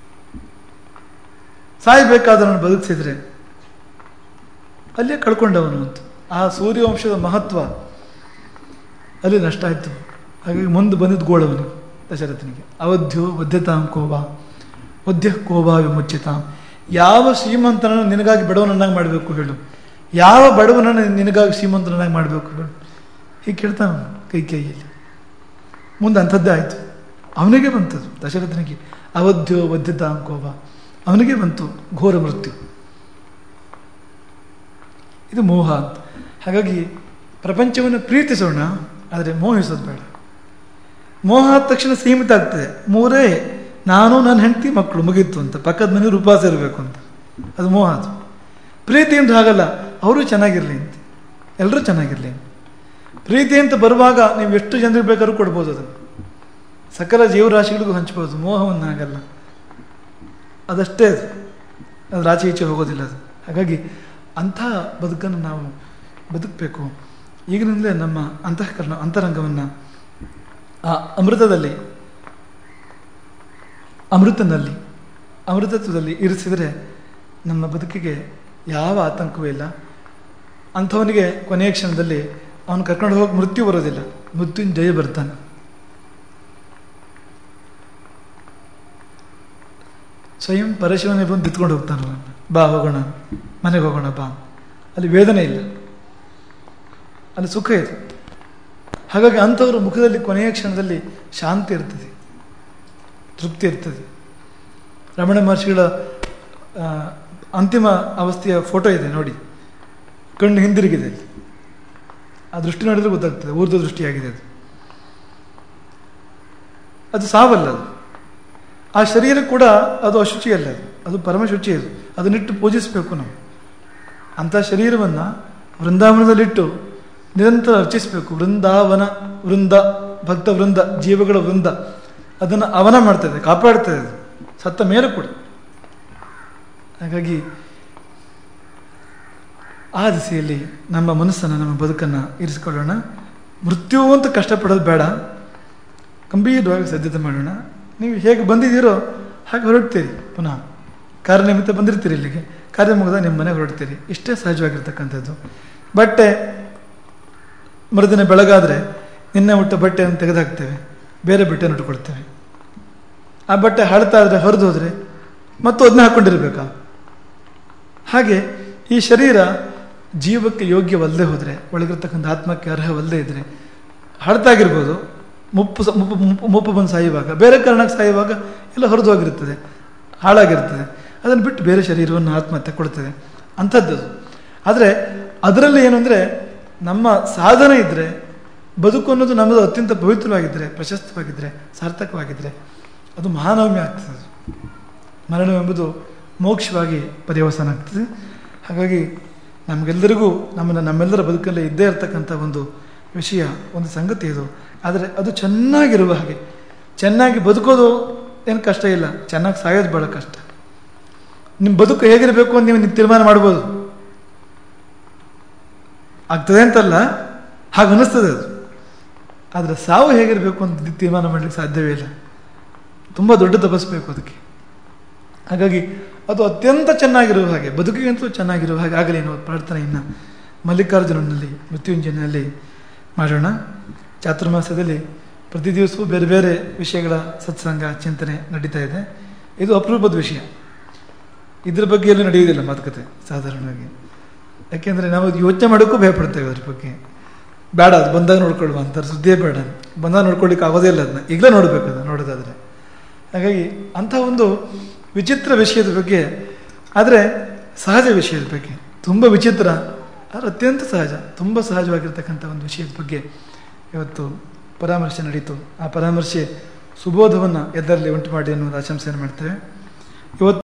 ಸಾಯಬೇಕಾದವನನ್ನು ಬದುಕಿಸಿದ್ರೆ ಅಲ್ಲೇ ಕಳ್ಕೊಂಡವನು ಅಂತ ಆ ಸೂರ್ಯವಂಶದ ಮಹತ್ವ ಅಲ್ಲಿ ನಷ್ಟ ಆಯಿತು ಹಾಗಾಗಿ ಮುಂದೆ ಬಂದಿದ್ದು ಗೋಳವನು ದಶರಥನಿಗೆ ಅವಧ್ಯ ವದ್ಯತಾಂ ಕೋಬ ವದ್ಯ ಕೋಬಾ ವಿಮುಚ್ಚಿತಾಂ ಯಾವ ಶ್ರೀಮಂತನನ್ನು ನಿನಗಾಗಿ ಬಡವನನ್ನಾಗಿ ಮಾಡಬೇಕು ಹೇಳು ಯಾವ ಬಡವನನ್ನು ನಿನಗಾಗಿ ಶ್ರೀಮಂತನನ್ನಾಗಿ ಮಾಡಬೇಕು ಹೇಳು ಹೀಗೆ ಕೇಳ್ತಾನ ಕೈ ಕೈಯಲ್ಲಿ ಮುಂದೆ ಅಂಥದ್ದೇ ಆಯಿತು ಅವನಿಗೆ ಬಂತದು ದಶರಥನಿಗೆ ಅವಧ್ಯ ವದ್ಯತಾಂ ಕೋಬ ಅವನಿಗೆ ಬಂತು ಘೋರ ಮೃತ್ಯು ಇದು ಮೋಹ ಅಂತ ಹಾಗಾಗಿ ಪ್ರಪಂಚವನ್ನು ಪ್ರೀತಿಸೋಣ ಆದರೆ ಮೋಹಿಸೋದು ಬೇಡ ಮೋಹ ಆದ ತಕ್ಷಣ ಸೀಮಿತ ಆಗ್ತದೆ ಮೂರೇ ನಾನು ನನ್ನ ಹೆಂಡತಿ ಮಕ್ಕಳು ಮುಗೀತು ಅಂತ ಪಕ್ಕದ ಮನೆಯವ್ರು ಉಪವಾಸ ಇರಬೇಕು ಅಂತ ಅದು ಮೋಹ ಅದು ಪ್ರೀತಿ ಅಂತ ಹಾಗಲ್ಲ ಅವರು ಚೆನ್ನಾಗಿರಲಿ ಅಂತ ಎಲ್ಲರೂ ಚೆನ್ನಾಗಿರಲಿ ಪ್ರೀತಿ ಅಂತ ಬರುವಾಗ ನೀವು ಎಷ್ಟು ಜನರಿಗೆ ಬೇಕಾದ್ರೂ ಕೊಡ್ಬೋದು ಅದನ್ನು ಸಕಲ ಜೀವರಾಶಿಗಳಿಗೂ ಹಂಚ್ಬೋದು ಮೋಹವನ್ನು ಹಾಗಲ್ಲ ಅದಷ್ಟೇ ಅದು ಅದು ಆಚೆ ಈಚೆ ಹೋಗೋದಿಲ್ಲ ಅದು ಹಾಗಾಗಿ ಅಂಥ ಬದುಕನ್ನು ನಾವು ಬದುಕಬೇಕು ಈಗಿನಿಂದಲೇ ನಮ್ಮ ಅಂತಃಕರಣ ಅಂತರಂಗವನ್ನು ಆ ಅಮೃತದಲ್ಲಿ ಅಮೃತನಲ್ಲಿ ಅಮೃತತ್ವದಲ್ಲಿ ಇರಿಸಿದರೆ ನಮ್ಮ ಬದುಕಿಗೆ ಯಾವ ಆತಂಕವೂ ಇಲ್ಲ ಅಂಥವನಿಗೆ ಕೊನೆಯ ಕ್ಷಣದಲ್ಲಿ ಅವನು ಕರ್ಕೊಂಡು ಹೋಗಿ ಮೃತ್ಯು ಬರೋದಿಲ್ಲ ಮೃತ್ಯುಂಜಯ ಜಯ ಬರ್ತಾನೆ ಸ್ವಯಂ ಪರಶಿವನೇ ಬಂದು ಬಿತ್ಕೊಂಡು ಹೋಗ್ತಾನೆ ಅವನನ್ನು. ಬಾ ಹೋಗೋಣ ಮನೆಗೆ ಹೋಗೋಣ ಬಾ ಅಲ್ಲಿ ವೇದನೆ ಇಲ್ಲ ಅಲ್ಲಿ ಸುಖ ಇದೆ ಹಾಗಾಗಿ ಅಂಥವ್ರ ಮುಖದಲ್ಲಿ ಕೊನೆಯ ಕ್ಷಣದಲ್ಲಿ ಶಾಂತಿ ಇರ್ತದೆ ತೃಪ್ತಿ ಇರ್ತದೆ ರಮಣ ಮಹರ್ಷಿಗಳ ಆ, ಅಂತಿಮ ಅವಸ್ಥೆಯ ಫೋಟೋ ಇದೆ ನೋಡಿ ಕಣ್ಣು ಹಿಂದಿರುಗಿದೆ ಅಲ್ಲಿ. ಆ ದೃಷ್ಟಿ ನೋಡಿದ್ರೆ ಗೊತ್ತಾಗ್ತದೆ ಊರ್ಧ್ವ ದೃಷ್ಟಿಯಾಗಿದೆ ಅದು ಅದು ಸಾವಲ್ಲ ಅದು ಆ ಶರೀರ ಕೂಡ ಅದು ಅಶುಚಿ ಅಲ್ಲ ಅದು ಅದು ಪರಮಶುಚಿ ಅದು ಅದನ್ನಿಟ್ಟು ಪೂಜಿಸಬೇಕು ನಾವು ಅಂಥ ಶರೀರವನ್ನು ವೃಂದಾವನದಲ್ಲಿಟ್ಟು ನಿರಂತರ ಅರ್ಚಿಸಬೇಕು ವೃಂದಾವನ ವೃಂದ ಭಕ್ತ ವೃಂದ ಜೀವಗಳ ವೃಂದ ಅದನ್ನು ಅವನ ಮಾಡ್ತದೆ ಕಾಪಾಡ್ತದೆ ಅದು ಸತ್ತ ಮೇಲೆ ಕೂಡ ಹಾಗಾಗಿ ಆ ದಿಸೆಯಲ್ಲಿ ನಮ್ಮ ಮನಸ್ಸನ್ನು ನಮ್ಮ ಬದುಕನ್ನು ಇರಿಸಿಕೊಳ್ಳೋಣ ಮೃತ್ಯು ಅಂತ ಕಷ್ಟಪಡೋದು ಬೇಡ ಗಂಭೀರವಾಗಿ ಸಿದ್ಧತೆ ಮಾಡೋಣ ನೀವು ಹೇಗೆ ಬಂದಿದ್ದೀರೋ ಹಾಗೆ ಹೊರಡ್ತೀರಿ ಪುನಃ ಕಾರ್ಯನಿಮಿತ್ತ ಬಂದಿರ್ತೀರಿ ಇಲ್ಲಿಗೆ ಕಾರ್ಯ ಮುಗಿದ ನಿಮ್ಮ ಮನೆಗೆ ಹೊರಡ್ತೀರಿ ಇಷ್ಟೇ ಸಹಜವಾಗಿರ್ತಕ್ಕಂಥದ್ದು ಬಟ್ಟೆ ಮರುದಿನ ಬೆಳಗಾದರೆ ನಿನ್ನೆ ಉಟ್ಟ ಬಟ್ಟೆಯನ್ನು ತೆಗೆದುಹಾಕ್ತೇವೆ ಬೇರೆ ಬಟ್ಟೆಯನ್ನು ಉಟ್ಕೊಳ್ತೇವೆ ಆ ಬಟ್ಟೆ ಹಳತಾ ಆದರೆ ಹರಿದು ಹೋದರೆ ಮತ್ತು ಅದನ್ನ ಹಾಕ್ಕೊಂಡಿರ್ಬೇಕಾ ಹಾಗೆ ಈ ಶರೀರ ಜೀವಕ್ಕೆ ಯೋಗ್ಯವಲ್ಲದೆ ಹೋದರೆ ಒಳಗಿರ್ತಕ್ಕಂಥ ಆತ್ಮಕ್ಕೆ ಅರ್ಹವಲ್ಲದೆ ಇದ್ದರೆ ಹಳತಾಗಿರ್ಬೋದು ಮುಪ್ಪು ಸ- ಮುಪ್ಪು ಮುಪ್ಪು ಮುಪ್ಪು ಬಂದು ಸಾಯುವಾಗ ಬೇರೆ ಕಾರಣಕ್ಕೆ ಸಾಯುವಾಗ ಎಲ್ಲ ಹೊರದು ಹೋಗಿರ್ತದೆ ಹಾಳಾಗಿರ್ತದೆ ಅದನ್ನು ಬಿಟ್ಟು ಬೇರೆ ಶರೀರವನ್ನು ಆತ್ಮ ತಗೊಳ್ತದೆ ಅಂಥದ್ದು ಅದು. ಆದರೆ ಅದರಲ್ಲಿ ಏನು ಅಂದರೆ ನಮ್ಮ ಸಾಧನೆ ಇದ್ದರೆ ಬದುಕು ಅನ್ನೋದು ನಮ್ಮದು ಅತ್ಯಂತ ಪವಿತ್ರವಾಗಿದ್ದರೆ ಪ್ರಶಸ್ತವಾಗಿದ್ದರೆ ಸಾರ್ಥಕವಾಗಿದ್ದರೆ ಅದು ಮಹಾನವಮಿ ಆಗ್ತದೆ ಅದು. ಮರಣವೆಂಬುದು ಮೋಕ್ಷವಾಗಿ ಪರ್ಯವಸಾನ ಆಗ್ತದೆ ಹಾಗಾಗಿ ನಮಗೆಲ್ಲರಿಗೂ ನಮ್ಮನ್ನು ನಮ್ಮೆಲ್ಲರ ಬದುಕಲ್ಲಿ ಇದ್ದೇ ಇರತಕ್ಕಂಥ ಒಂದು ವಿಷಯ ಒಂದು ಸಂಗತಿ ಇದು ಆದರೆ ಅದು ಚೆನ್ನಾಗಿರುವ ಹಾಗೆ ಚೆನ್ನಾಗಿ ಬದುಕೋದು ಏನು ಕಷ್ಟ ಇಲ್ಲ ಚೆನ್ನಾಗಿ ಸಾಯೋದು ಭಾಳ ಕಷ್ಟ ನಿಮ್ಮ ಬದುಕು ಹೇಗಿರಬೇಕು ಅಂತ ನೀವು ನೀವು ತೀರ್ಮಾನ ಮಾಡ್ಬೋದು ಆಗ್ತದೆ ಅಂತಲ್ಲ ಹಾಗೆ ಅನ್ನಿಸ್ತದೆ ಅದು ಆದರೆ ಸಾವು ಹೇಗಿರಬೇಕು ಅಂತ ತೀರ್ಮಾನ ಮಾಡಲಿಕ್ಕೆ ಸಾಧ್ಯವೇ ಇಲ್ಲ ತುಂಬ ದೊಡ್ಡ ತಪಸ್ಬೇಕು ಅದಕ್ಕೆ ಹಾಗಾಗಿ ಅದು ಅತ್ಯಂತ ಚೆನ್ನಾಗಿರುವ ಹಾಗೆ ಬದುಕಿಗಂತೂ ಚೆನ್ನಾಗಿರುವ ಹಾಗೆ ಆಗಲಿ ಎನ್ನುವ ಪ್ರಾರ್ಥನೆಯನ್ನು ಮಲ್ಲಿಕಾರ್ಜುನನಲ್ಲಿ ಮೃತ್ಯುಂಜಯನಲ್ಲಿ ಮಾಡೋಣ ಚಾತುರ್ಮಾಸದಲ್ಲಿ ಪ್ರತಿ ದಿವಸವೂ ಬೇರೆ ಬೇರೆ ವಿಷಯಗಳ ಸತ್ಸಂಗ ಚಿಂತನೆ ನಡೀತಾ ಇದೆ ಇದು ಅಪರೂಪದ ವಿಷಯ ಇದ್ರ ಬಗ್ಗೆ ಎಲ್ಲೂ ನಡೆಯುವುದಿಲ್ಲ ಮಾತುಕತೆ ಸಾಧಾರಣವಾಗಿ ಯಾಕೆಂದರೆ ನಾವು ಯೋಚನೆ ಮಾಡೋಕ್ಕೂ ಭಯಪಡ್ತೇವೆ ಅದ್ರ ಬಗ್ಗೆ ಬೇಡ ಅದು ಬಂದಾಗ ನೋಡ್ಕೊಳ್ವ ಅಂತಾರೆ ಸುದ್ದಿಯೇ ಬೇಡ ಬಂದಾಗ ನೋಡ್ಕೊಳ್ಳಿಕ್ಕೆ ಆಗೋದೇ ಇಲ್ಲ ಅದನ್ನ ಈಗಲೇ ನೋಡಬೇಕು ಅದು ನೋಡೋದಾದರೆ ಹಾಗಾಗಿ ಅಂಥ ಒಂದು ವಿಚಿತ್ರ ವಿಷಯದ ಬಗ್ಗೆ ಆದರೆ ಸಹಜ ವಿಷಯದ ಬಗ್ಗೆ ತುಂಬ ವಿಚಿತ್ರ ಆದರೆ ಅತ್ಯಂತ ಸಹಜ ತುಂಬ ಸಹಜವಾಗಿರ್ತಕ್ಕಂಥ ಒಂದು ವಿಷಯದ ಬಗ್ಗೆ ಇವತ್ತು ಪರಾಮರ್ಶೆ ನಡೀತು ಆ ಪರಾಮರ್ಶೆ ಸುಬೋಧವನ್ನು ಎದರಲ್ಲಿ ಉಂಟು ಮಾಡಿ ಅನ್ನೋದು ಆಶಂಸೆಯನ್ನು ಮಾಡ್ತೇವೆ ಇವತ್ತು